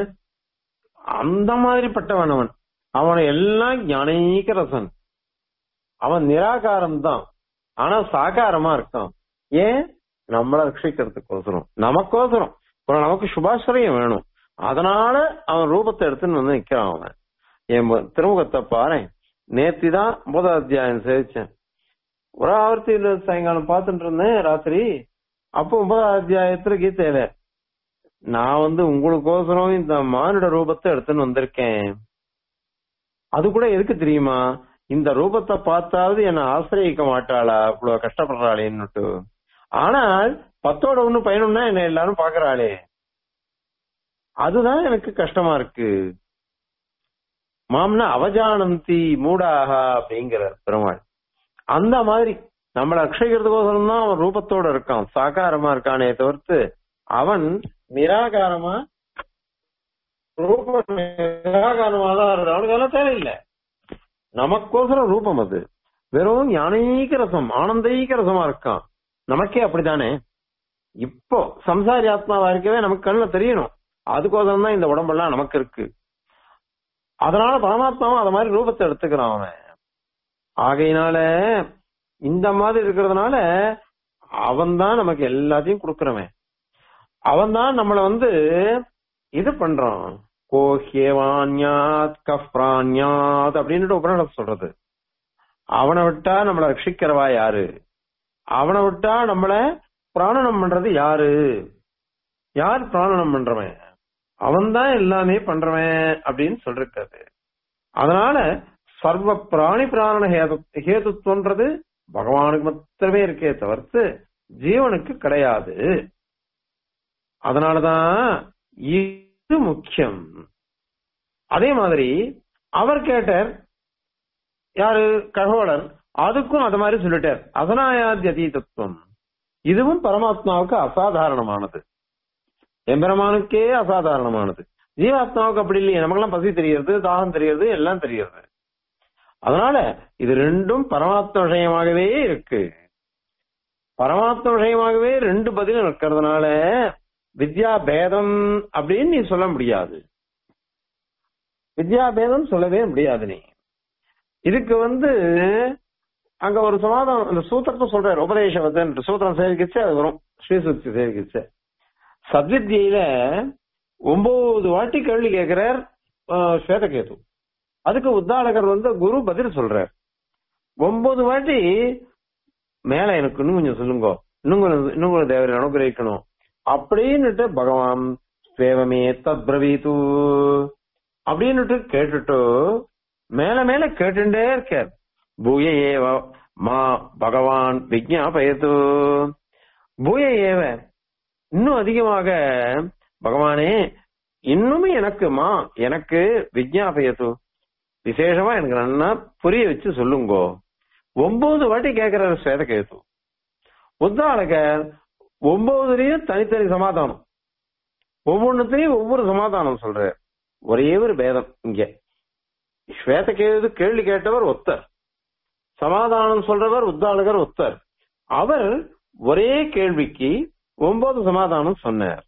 அந்த மாதிரிப்பட்டவன் அவன் அவன் எல்லாம் ஞானீக ரசன் அவன் நிராகாரம் தான் ஆனா சாகாரமா இருக்கான் ஏன் நம்மள ரட்சிக்கிறதுக்கோசரம் நமக்கோசரம் இப்போ நமக்கு சுபாசிரியம் வேணும் அதனால அவன் ரூபத்தை எடுத்துன்னு வந்து நிக்கிறான் அவன் என் மு- திருமுகத்தை பாரு நேத்தி தான் முதல் அத்தியாயம் சேவிச்சேன் ஒரு ஆவர்த்தி சாயங்காலம் பார்த்துட்டு இருந்தேன் ராத்திரி அப்போ ஒன்பதாம் அத்தியாயத்துல கீதையில நான் வந்து உங்களுக்கோசரம் இந்த மானுட ரூபத்தை எடுத்துன்னு வந்திருக்கேன் அது கூட எதுக்கு தெரியுமா இந்த ரூபத்தை பார்த்தாவது என்ன ஆசிரியக்க மாட்டாளா இவ்வளவு கஷ்டப்படுறாளேன்னுட்டு ஆனால் பத்தோட ஒண்ணு பயணம்னா என்ன எல்லாரும் பாக்குறாளே அதுதான் எனக்கு கஷ்டமா இருக்கு மாம்னா அவஜானந்தி மூடாக அப்படிங்கிறார் பெருமாள் அந்த மாதிரி நம்மளை ரட்சிக்கிறதுக்கோசரம் தான் அவன் ரூபத்தோட இருக்கான் சாகாரமா இருக்கானே தவிர்த்து அவன் நிராகாரமா ரூபம் நிராகாரமா தான் இருக்கு. அவனுக்கு அதெல்லாம் தேவையில்லை நமக்கோசரம் ரூபம் அது வெறும் ஞானீக ரசம் ஆனந்தீக ரசமா இருக்கான் நமக்கே அப்படித்தானே இப்போ சம்சாரி ஆத்மாவா இருக்கவே நமக்கு கண்ணுல தெரியணும் அதுக்கோசரம் தான் இந்த உடம்பெல்லாம் நமக்கு இருக்கு அதனால பரமாத்மாவும் அத மாதிரி ரூபத்தை எடுத்துக்கிறான் அவன் ஆகையினால இந்த மாதிரி இருக்கிறதுனால அவன் தான் நமக்கு எல்லாத்தையும் கொடுக்கறவன் அவன் தான் நம்மள வந்து இது பண்றான் கோஹ்யவான்யாத் கஃப்ரான்யாத் அப்படின்னு உபநிடத்து சொல்றது அவனை விட்டா நம்மள ரட்சிக்கிறவா யாரு அவனை விட்டா நம்மள பிராணனம் பண்றது யாரு யார் பிராணனம் பண்றவன் அவன் தான் எல்லாமே பண்றவன் அப்படின்னு சொல்லிருக்காரு அதனால சர்வ பிராணி பிராண ஹேது ஹேதுத்வன்றது பகவானுக்கு மாத்திரமே இருக்கே தவிர்த்து ஜீவனுக்கு கிடையாது அதனாலதான் இது முக்கியம் அதே மாதிரி அவர் கேட்டார் யாரு ககோடர் அதுக்கும் அது மாதிரி சொல்லிட்டார் அசனாயாதி அதீதத்துவம் இதுவும் பரமாத்மாவுக்கு அசாதாரணமானது எம்பெருமானுக்கே அசாதாரணமானது ஜீவாத்மாவுக்கு அப்படி இல்லையே நமக்கெல்லாம் பசி தெரியறது தாகம் தெரியறது எல்லாம் தெரியறது அதனால இது ரெண்டும் பரமாத்ம விஷயமாகவே இருக்கு பரமாத்ம விஷயமாகவே ரெண்டு பதில் இருக்கிறதுனால வித்யா பேதம் அப்படின்னு நீ சொல்ல முடியாது வித்யா பேதம் சொல்லவே முடியாது நீ இதுக்கு வந்து அங்க ஒரு சமாதானம் அந்த சூத்திரத்தை சொல்றாரு உபதேசவதன் சூத்திரம் சேவிக்கிச்சு அது வரும் ஸ்ரீசுக்தி சேவிக்கிச்சு சத்வித்யில ஒன்பது வாட்டி கேள்வி கேட்கிறார் ஆஹ், ஸ்வேதகேது அதுக்கு உத்தாளகர் வந்து குரு பதில் சொல்றார் ஒன்பது வாட்டி மேல எனக்கு இன்னும் கொஞ்சம் சொல்லுங்க இன்னும் கொஞ்சம் இன்னும் கொஞ்சம் தேவரை அனுகிரகிக்கணும் அப்படின்னுட்டு பகவான் சேவமே தத் பிரவீது அப்படின்னுட்டு கேட்டுட்டு மேல மேல கேட்டுட்டே இருக்கார் பூய ஏவ மா பகவான் விஜாபயது பூய ஏவ இன்னும் அதிகமாக பகவானே இன்னுமே எனக்கு மா எனக்கு விஜாபயது விசேஷமா எனக்கு நல்லா புரிய வச்சு சொல்லுங்கோ ஒன்பது வாட்டி கேட்கிறாரு ஸ்வேதகேது உத்தாளகர் ஒன்பதுலயும் தனித்தனி சமாதானம் ஒவ்வொன்னுத்தையும் ஒவ்வொரு சமாதானம் சொல்றாரு ஒரே ஒரு பேதம் இங்க ஸ்வேதகேது கேள்வி கேட்டவர் ஒத்தர் சமாதானம் சொல்றவர் உத்தாளகர் ஒத்தர் அவர் ஒரே கேள்விக்கு ஒன்பது சமாதானம் சொன்னார்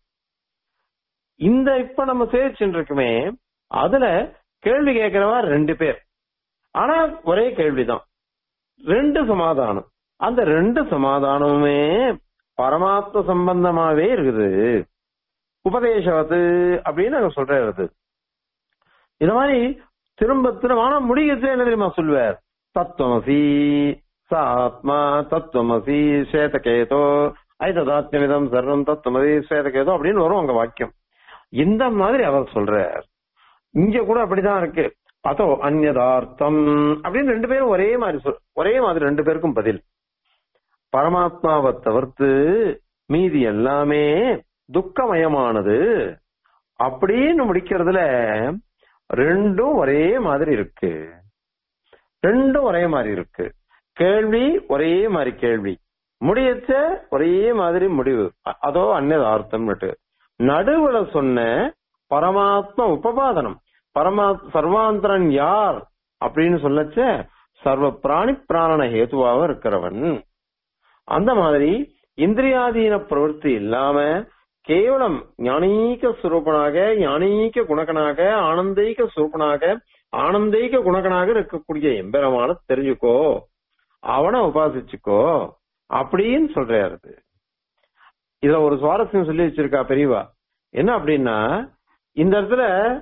இந்த இப்ப நம்ம சேவிச்சுட்டு இருக்குமே அதுல கேள்வி கேட்கிறவா ரெண்டு பேர் ஆனா ஒரே கேள்விதான் ரெண்டு சமாதானம் அந்த ரெண்டு சமாதானமுமே பரமாத்ம சம்பந்தமாவே இருக்குது உபதேசவத்து அப்படின்னு அங்க சொல்றாரு அது இது மாதிரி திரும்ப திரும்ப ஆனா முடிக்கிறது என்ன தெரியுமா சொல்லுவார் தத்துவமசி ச ஆத்மா தத்துவமசி ஸ்வேதகேதோ ஐததாத்மிதம் சர்வம் தத்துவமசி ஸ்வேதகேதோ அப்படின்னு வரும் அங்க வாக்கியம் இந்த மாதிரி அவர் சொல்றார் இங்க கூட அப்படிதான் இருக்கு அதோ அந்நதார்த்தம் அப்படின்னு ரெண்டு பேரும் ஒரே மாதிரி சொல் ஒரே மாதிரி ரெண்டு பேருக்கும் பதில் பரமாத்மாவை தவிர்த்து மீதி எல்லாமே துக்கமயமானது அப்படின்னு முடிக்கிறதுல ரெண்டும் ஒரே மாதிரி இருக்கு ரெண்டும் ஒரே மாதிரி இருக்கு கேள்வி ஒரே மாதிரி கேள்வி முடியச்ச ஒரே மாதிரி முடிவு அ- அதோ அந்நதார்த்தம் நடுவுல சொன்ன பரமாத்ம உபபாதனம் பரமா சர்வாந்தரன் யார் அப்படின்னு சொல்லச்ச சர்வ பிராணி பிராணன ஹேதுவாக இருக்கிறவன் அந்த மாதிரி இந்திரியாதீன பிரவൃத்தி இல்லாம கேவலம் ஞானீக சுரூபனாக ஞானீக குணகனாக ஆனந்தீக சுரூபனாக ஆனந்தீக குணகனாக இருக்கக்கூடிய எம்பெருமான தெரிஞ்சுக்கோ அவனை உபாசிச்சுக்கோ அப்படின்னு சொல்றாரு இது. இதுல ஒரு சுவாரஸ்யம் சொல்லி வச்சிருக்கா பெரியவா என்ன அப்படின்னா இந்த இடத்துல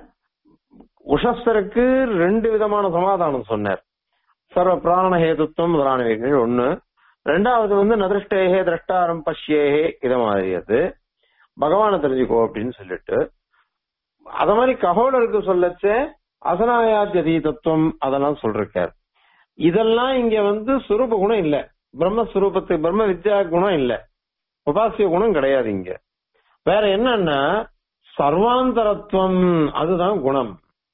உஷஸ்தருக்கு ரெண்டு விதமான சமாதானம் சொன்னார் சர்வ பிராண ஹேதுத்துவம் முதலானவைகள் ஒண்ணு ரெண்டாவது வந்து நதிருஷ்டேகே திரஷ்டாரம் பஷ்யேகே இத மாதிரி அது பகவானை தெரிஞ்சுக்கோ அப்படின்னு சொல்லிட்டு அத மாதிரி ககோடருக்கு சொல்லச்ச அசனாயாத்தியதி தத்துவம் அதெல்லாம் சொல்றார் இதெல்லாம் இங்க வந்து சுரூப குணம் இல்ல பிரம்மஸ்வரூபத்து பிரம்ம வித்யா குணம் இல்ல உபாசிய குணம் கிடையாது இங்க வேற என்னன்னா சர்வாந்தரத்துவம் அதுதான் குணம்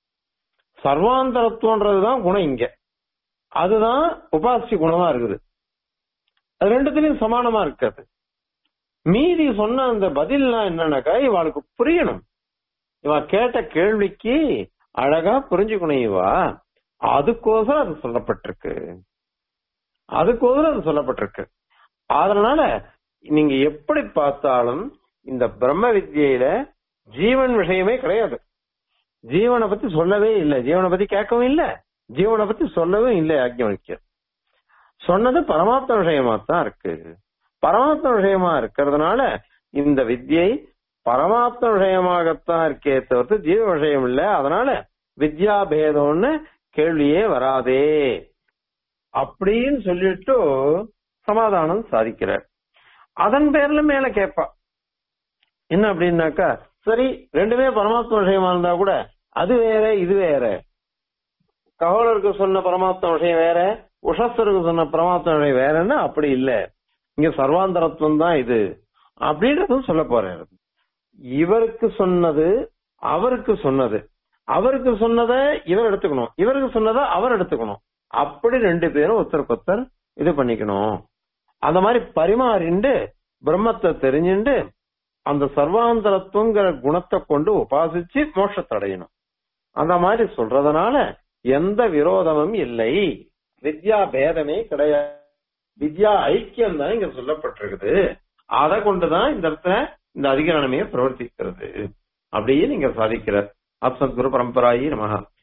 சர்வாந்தரத்துவன்றதுதான் குணம் இங்க அதுதான் உபாசிய குணமா இருக்குது அது ரெண்டுத்திலயும் சமானமா இருக்காது மீதி சொன்ன அந்த பதில்லாம் என்னன்னாக்கா இவாளுக்கு புரியணும் இவ கேட்ட கேள்விக்கு அழகா புரிஞ்சுக்கணும் இவா அதுக்கோசரம் அது சொல்லப்பட்டிருக்கு அதுக்கோசரம் அது சொல்லப்பட்டிருக்கு அதனால நீங்க எப்படி பார்த்தாலும் இந்த பிரம்ம வித்யில ஜீவன் விஷயமே கிடையாது ஜீவனை பத்தி சொல்லவே இல்லை ஜீவனை பத்தி கேட்கவும் இல்லை ஜீவனை பத்தி சொல்லவும் இல்லை யாஜ்ஞவல்யர் சொன்னது பரமாத்ம விஷயமா தான் இருக்கு பரமாத்ம விஷயமா இருக்கிறதுனால இந்த வித்யை பரமாத்ம விஷயமாகத்தான் இருக்கே தவிர்த்து ஜீவ விஷயம் இல்ல அதனால வித்யா பேதம்னு கேள்வியே வராதே அப்படின்னு சொல்லிட்டு சமாதானம் சாதிக்கிறார் அதன் பேர்ல மேல கேட்பா என்ன அப்படின்னாக்கா சரி ரெண்டுமே பரமாத்ம விஷயமா இருந்தா கூட அது வேற இது வேற ககோலருக்கு சொன்ன பரமாத்ம விஷயம் வேற உஷஸ்தருக்கு சொன்ன பரமாத்ம விஷயம் வேறன்னா அப்படி இல்ல இங்க சர்வாந்தரத்துவம் தான் இது அப்படின்றதும் சொல்ல போறாரு இவருக்கு சொன்னது அவருக்கு சொன்னது அவருக்கு சொன்னதை இவர் எடுத்துக்கணும் இவருக்கு சொன்னதை அவர் எடுத்துக்கணும் அப்படி ரெண்டு பேரும் ஒருத்தருக்கு ஒருத்தர் இது பண்ணிக்கணும் அந்த மாதிரி பரிமாறிண்டு பிரம்மத்தை தெரிஞ்சுண்டு அந்த சர்வாந்தரத்துவங்கிற குணத்தை கொண்டு உபாசிச்சு மோட்சத்தை அடையணும் அந்த மாதிரி சொல்றதுனால எந்த விரோதமும் இல்லை வித்யா பேதமே கிடையாது வித்யா ஐக்கியம் தான் இங்க சொல்லப்பட்டிருக்குது அதை கொண்டுதான் இந்த இடத்துல இந்த அதிகரணமே பிரவர்த்திக்கிறது அப்படியே நீங்க சாதிக்கிறார் அப்சத் குரு பரம்பராயி நமகா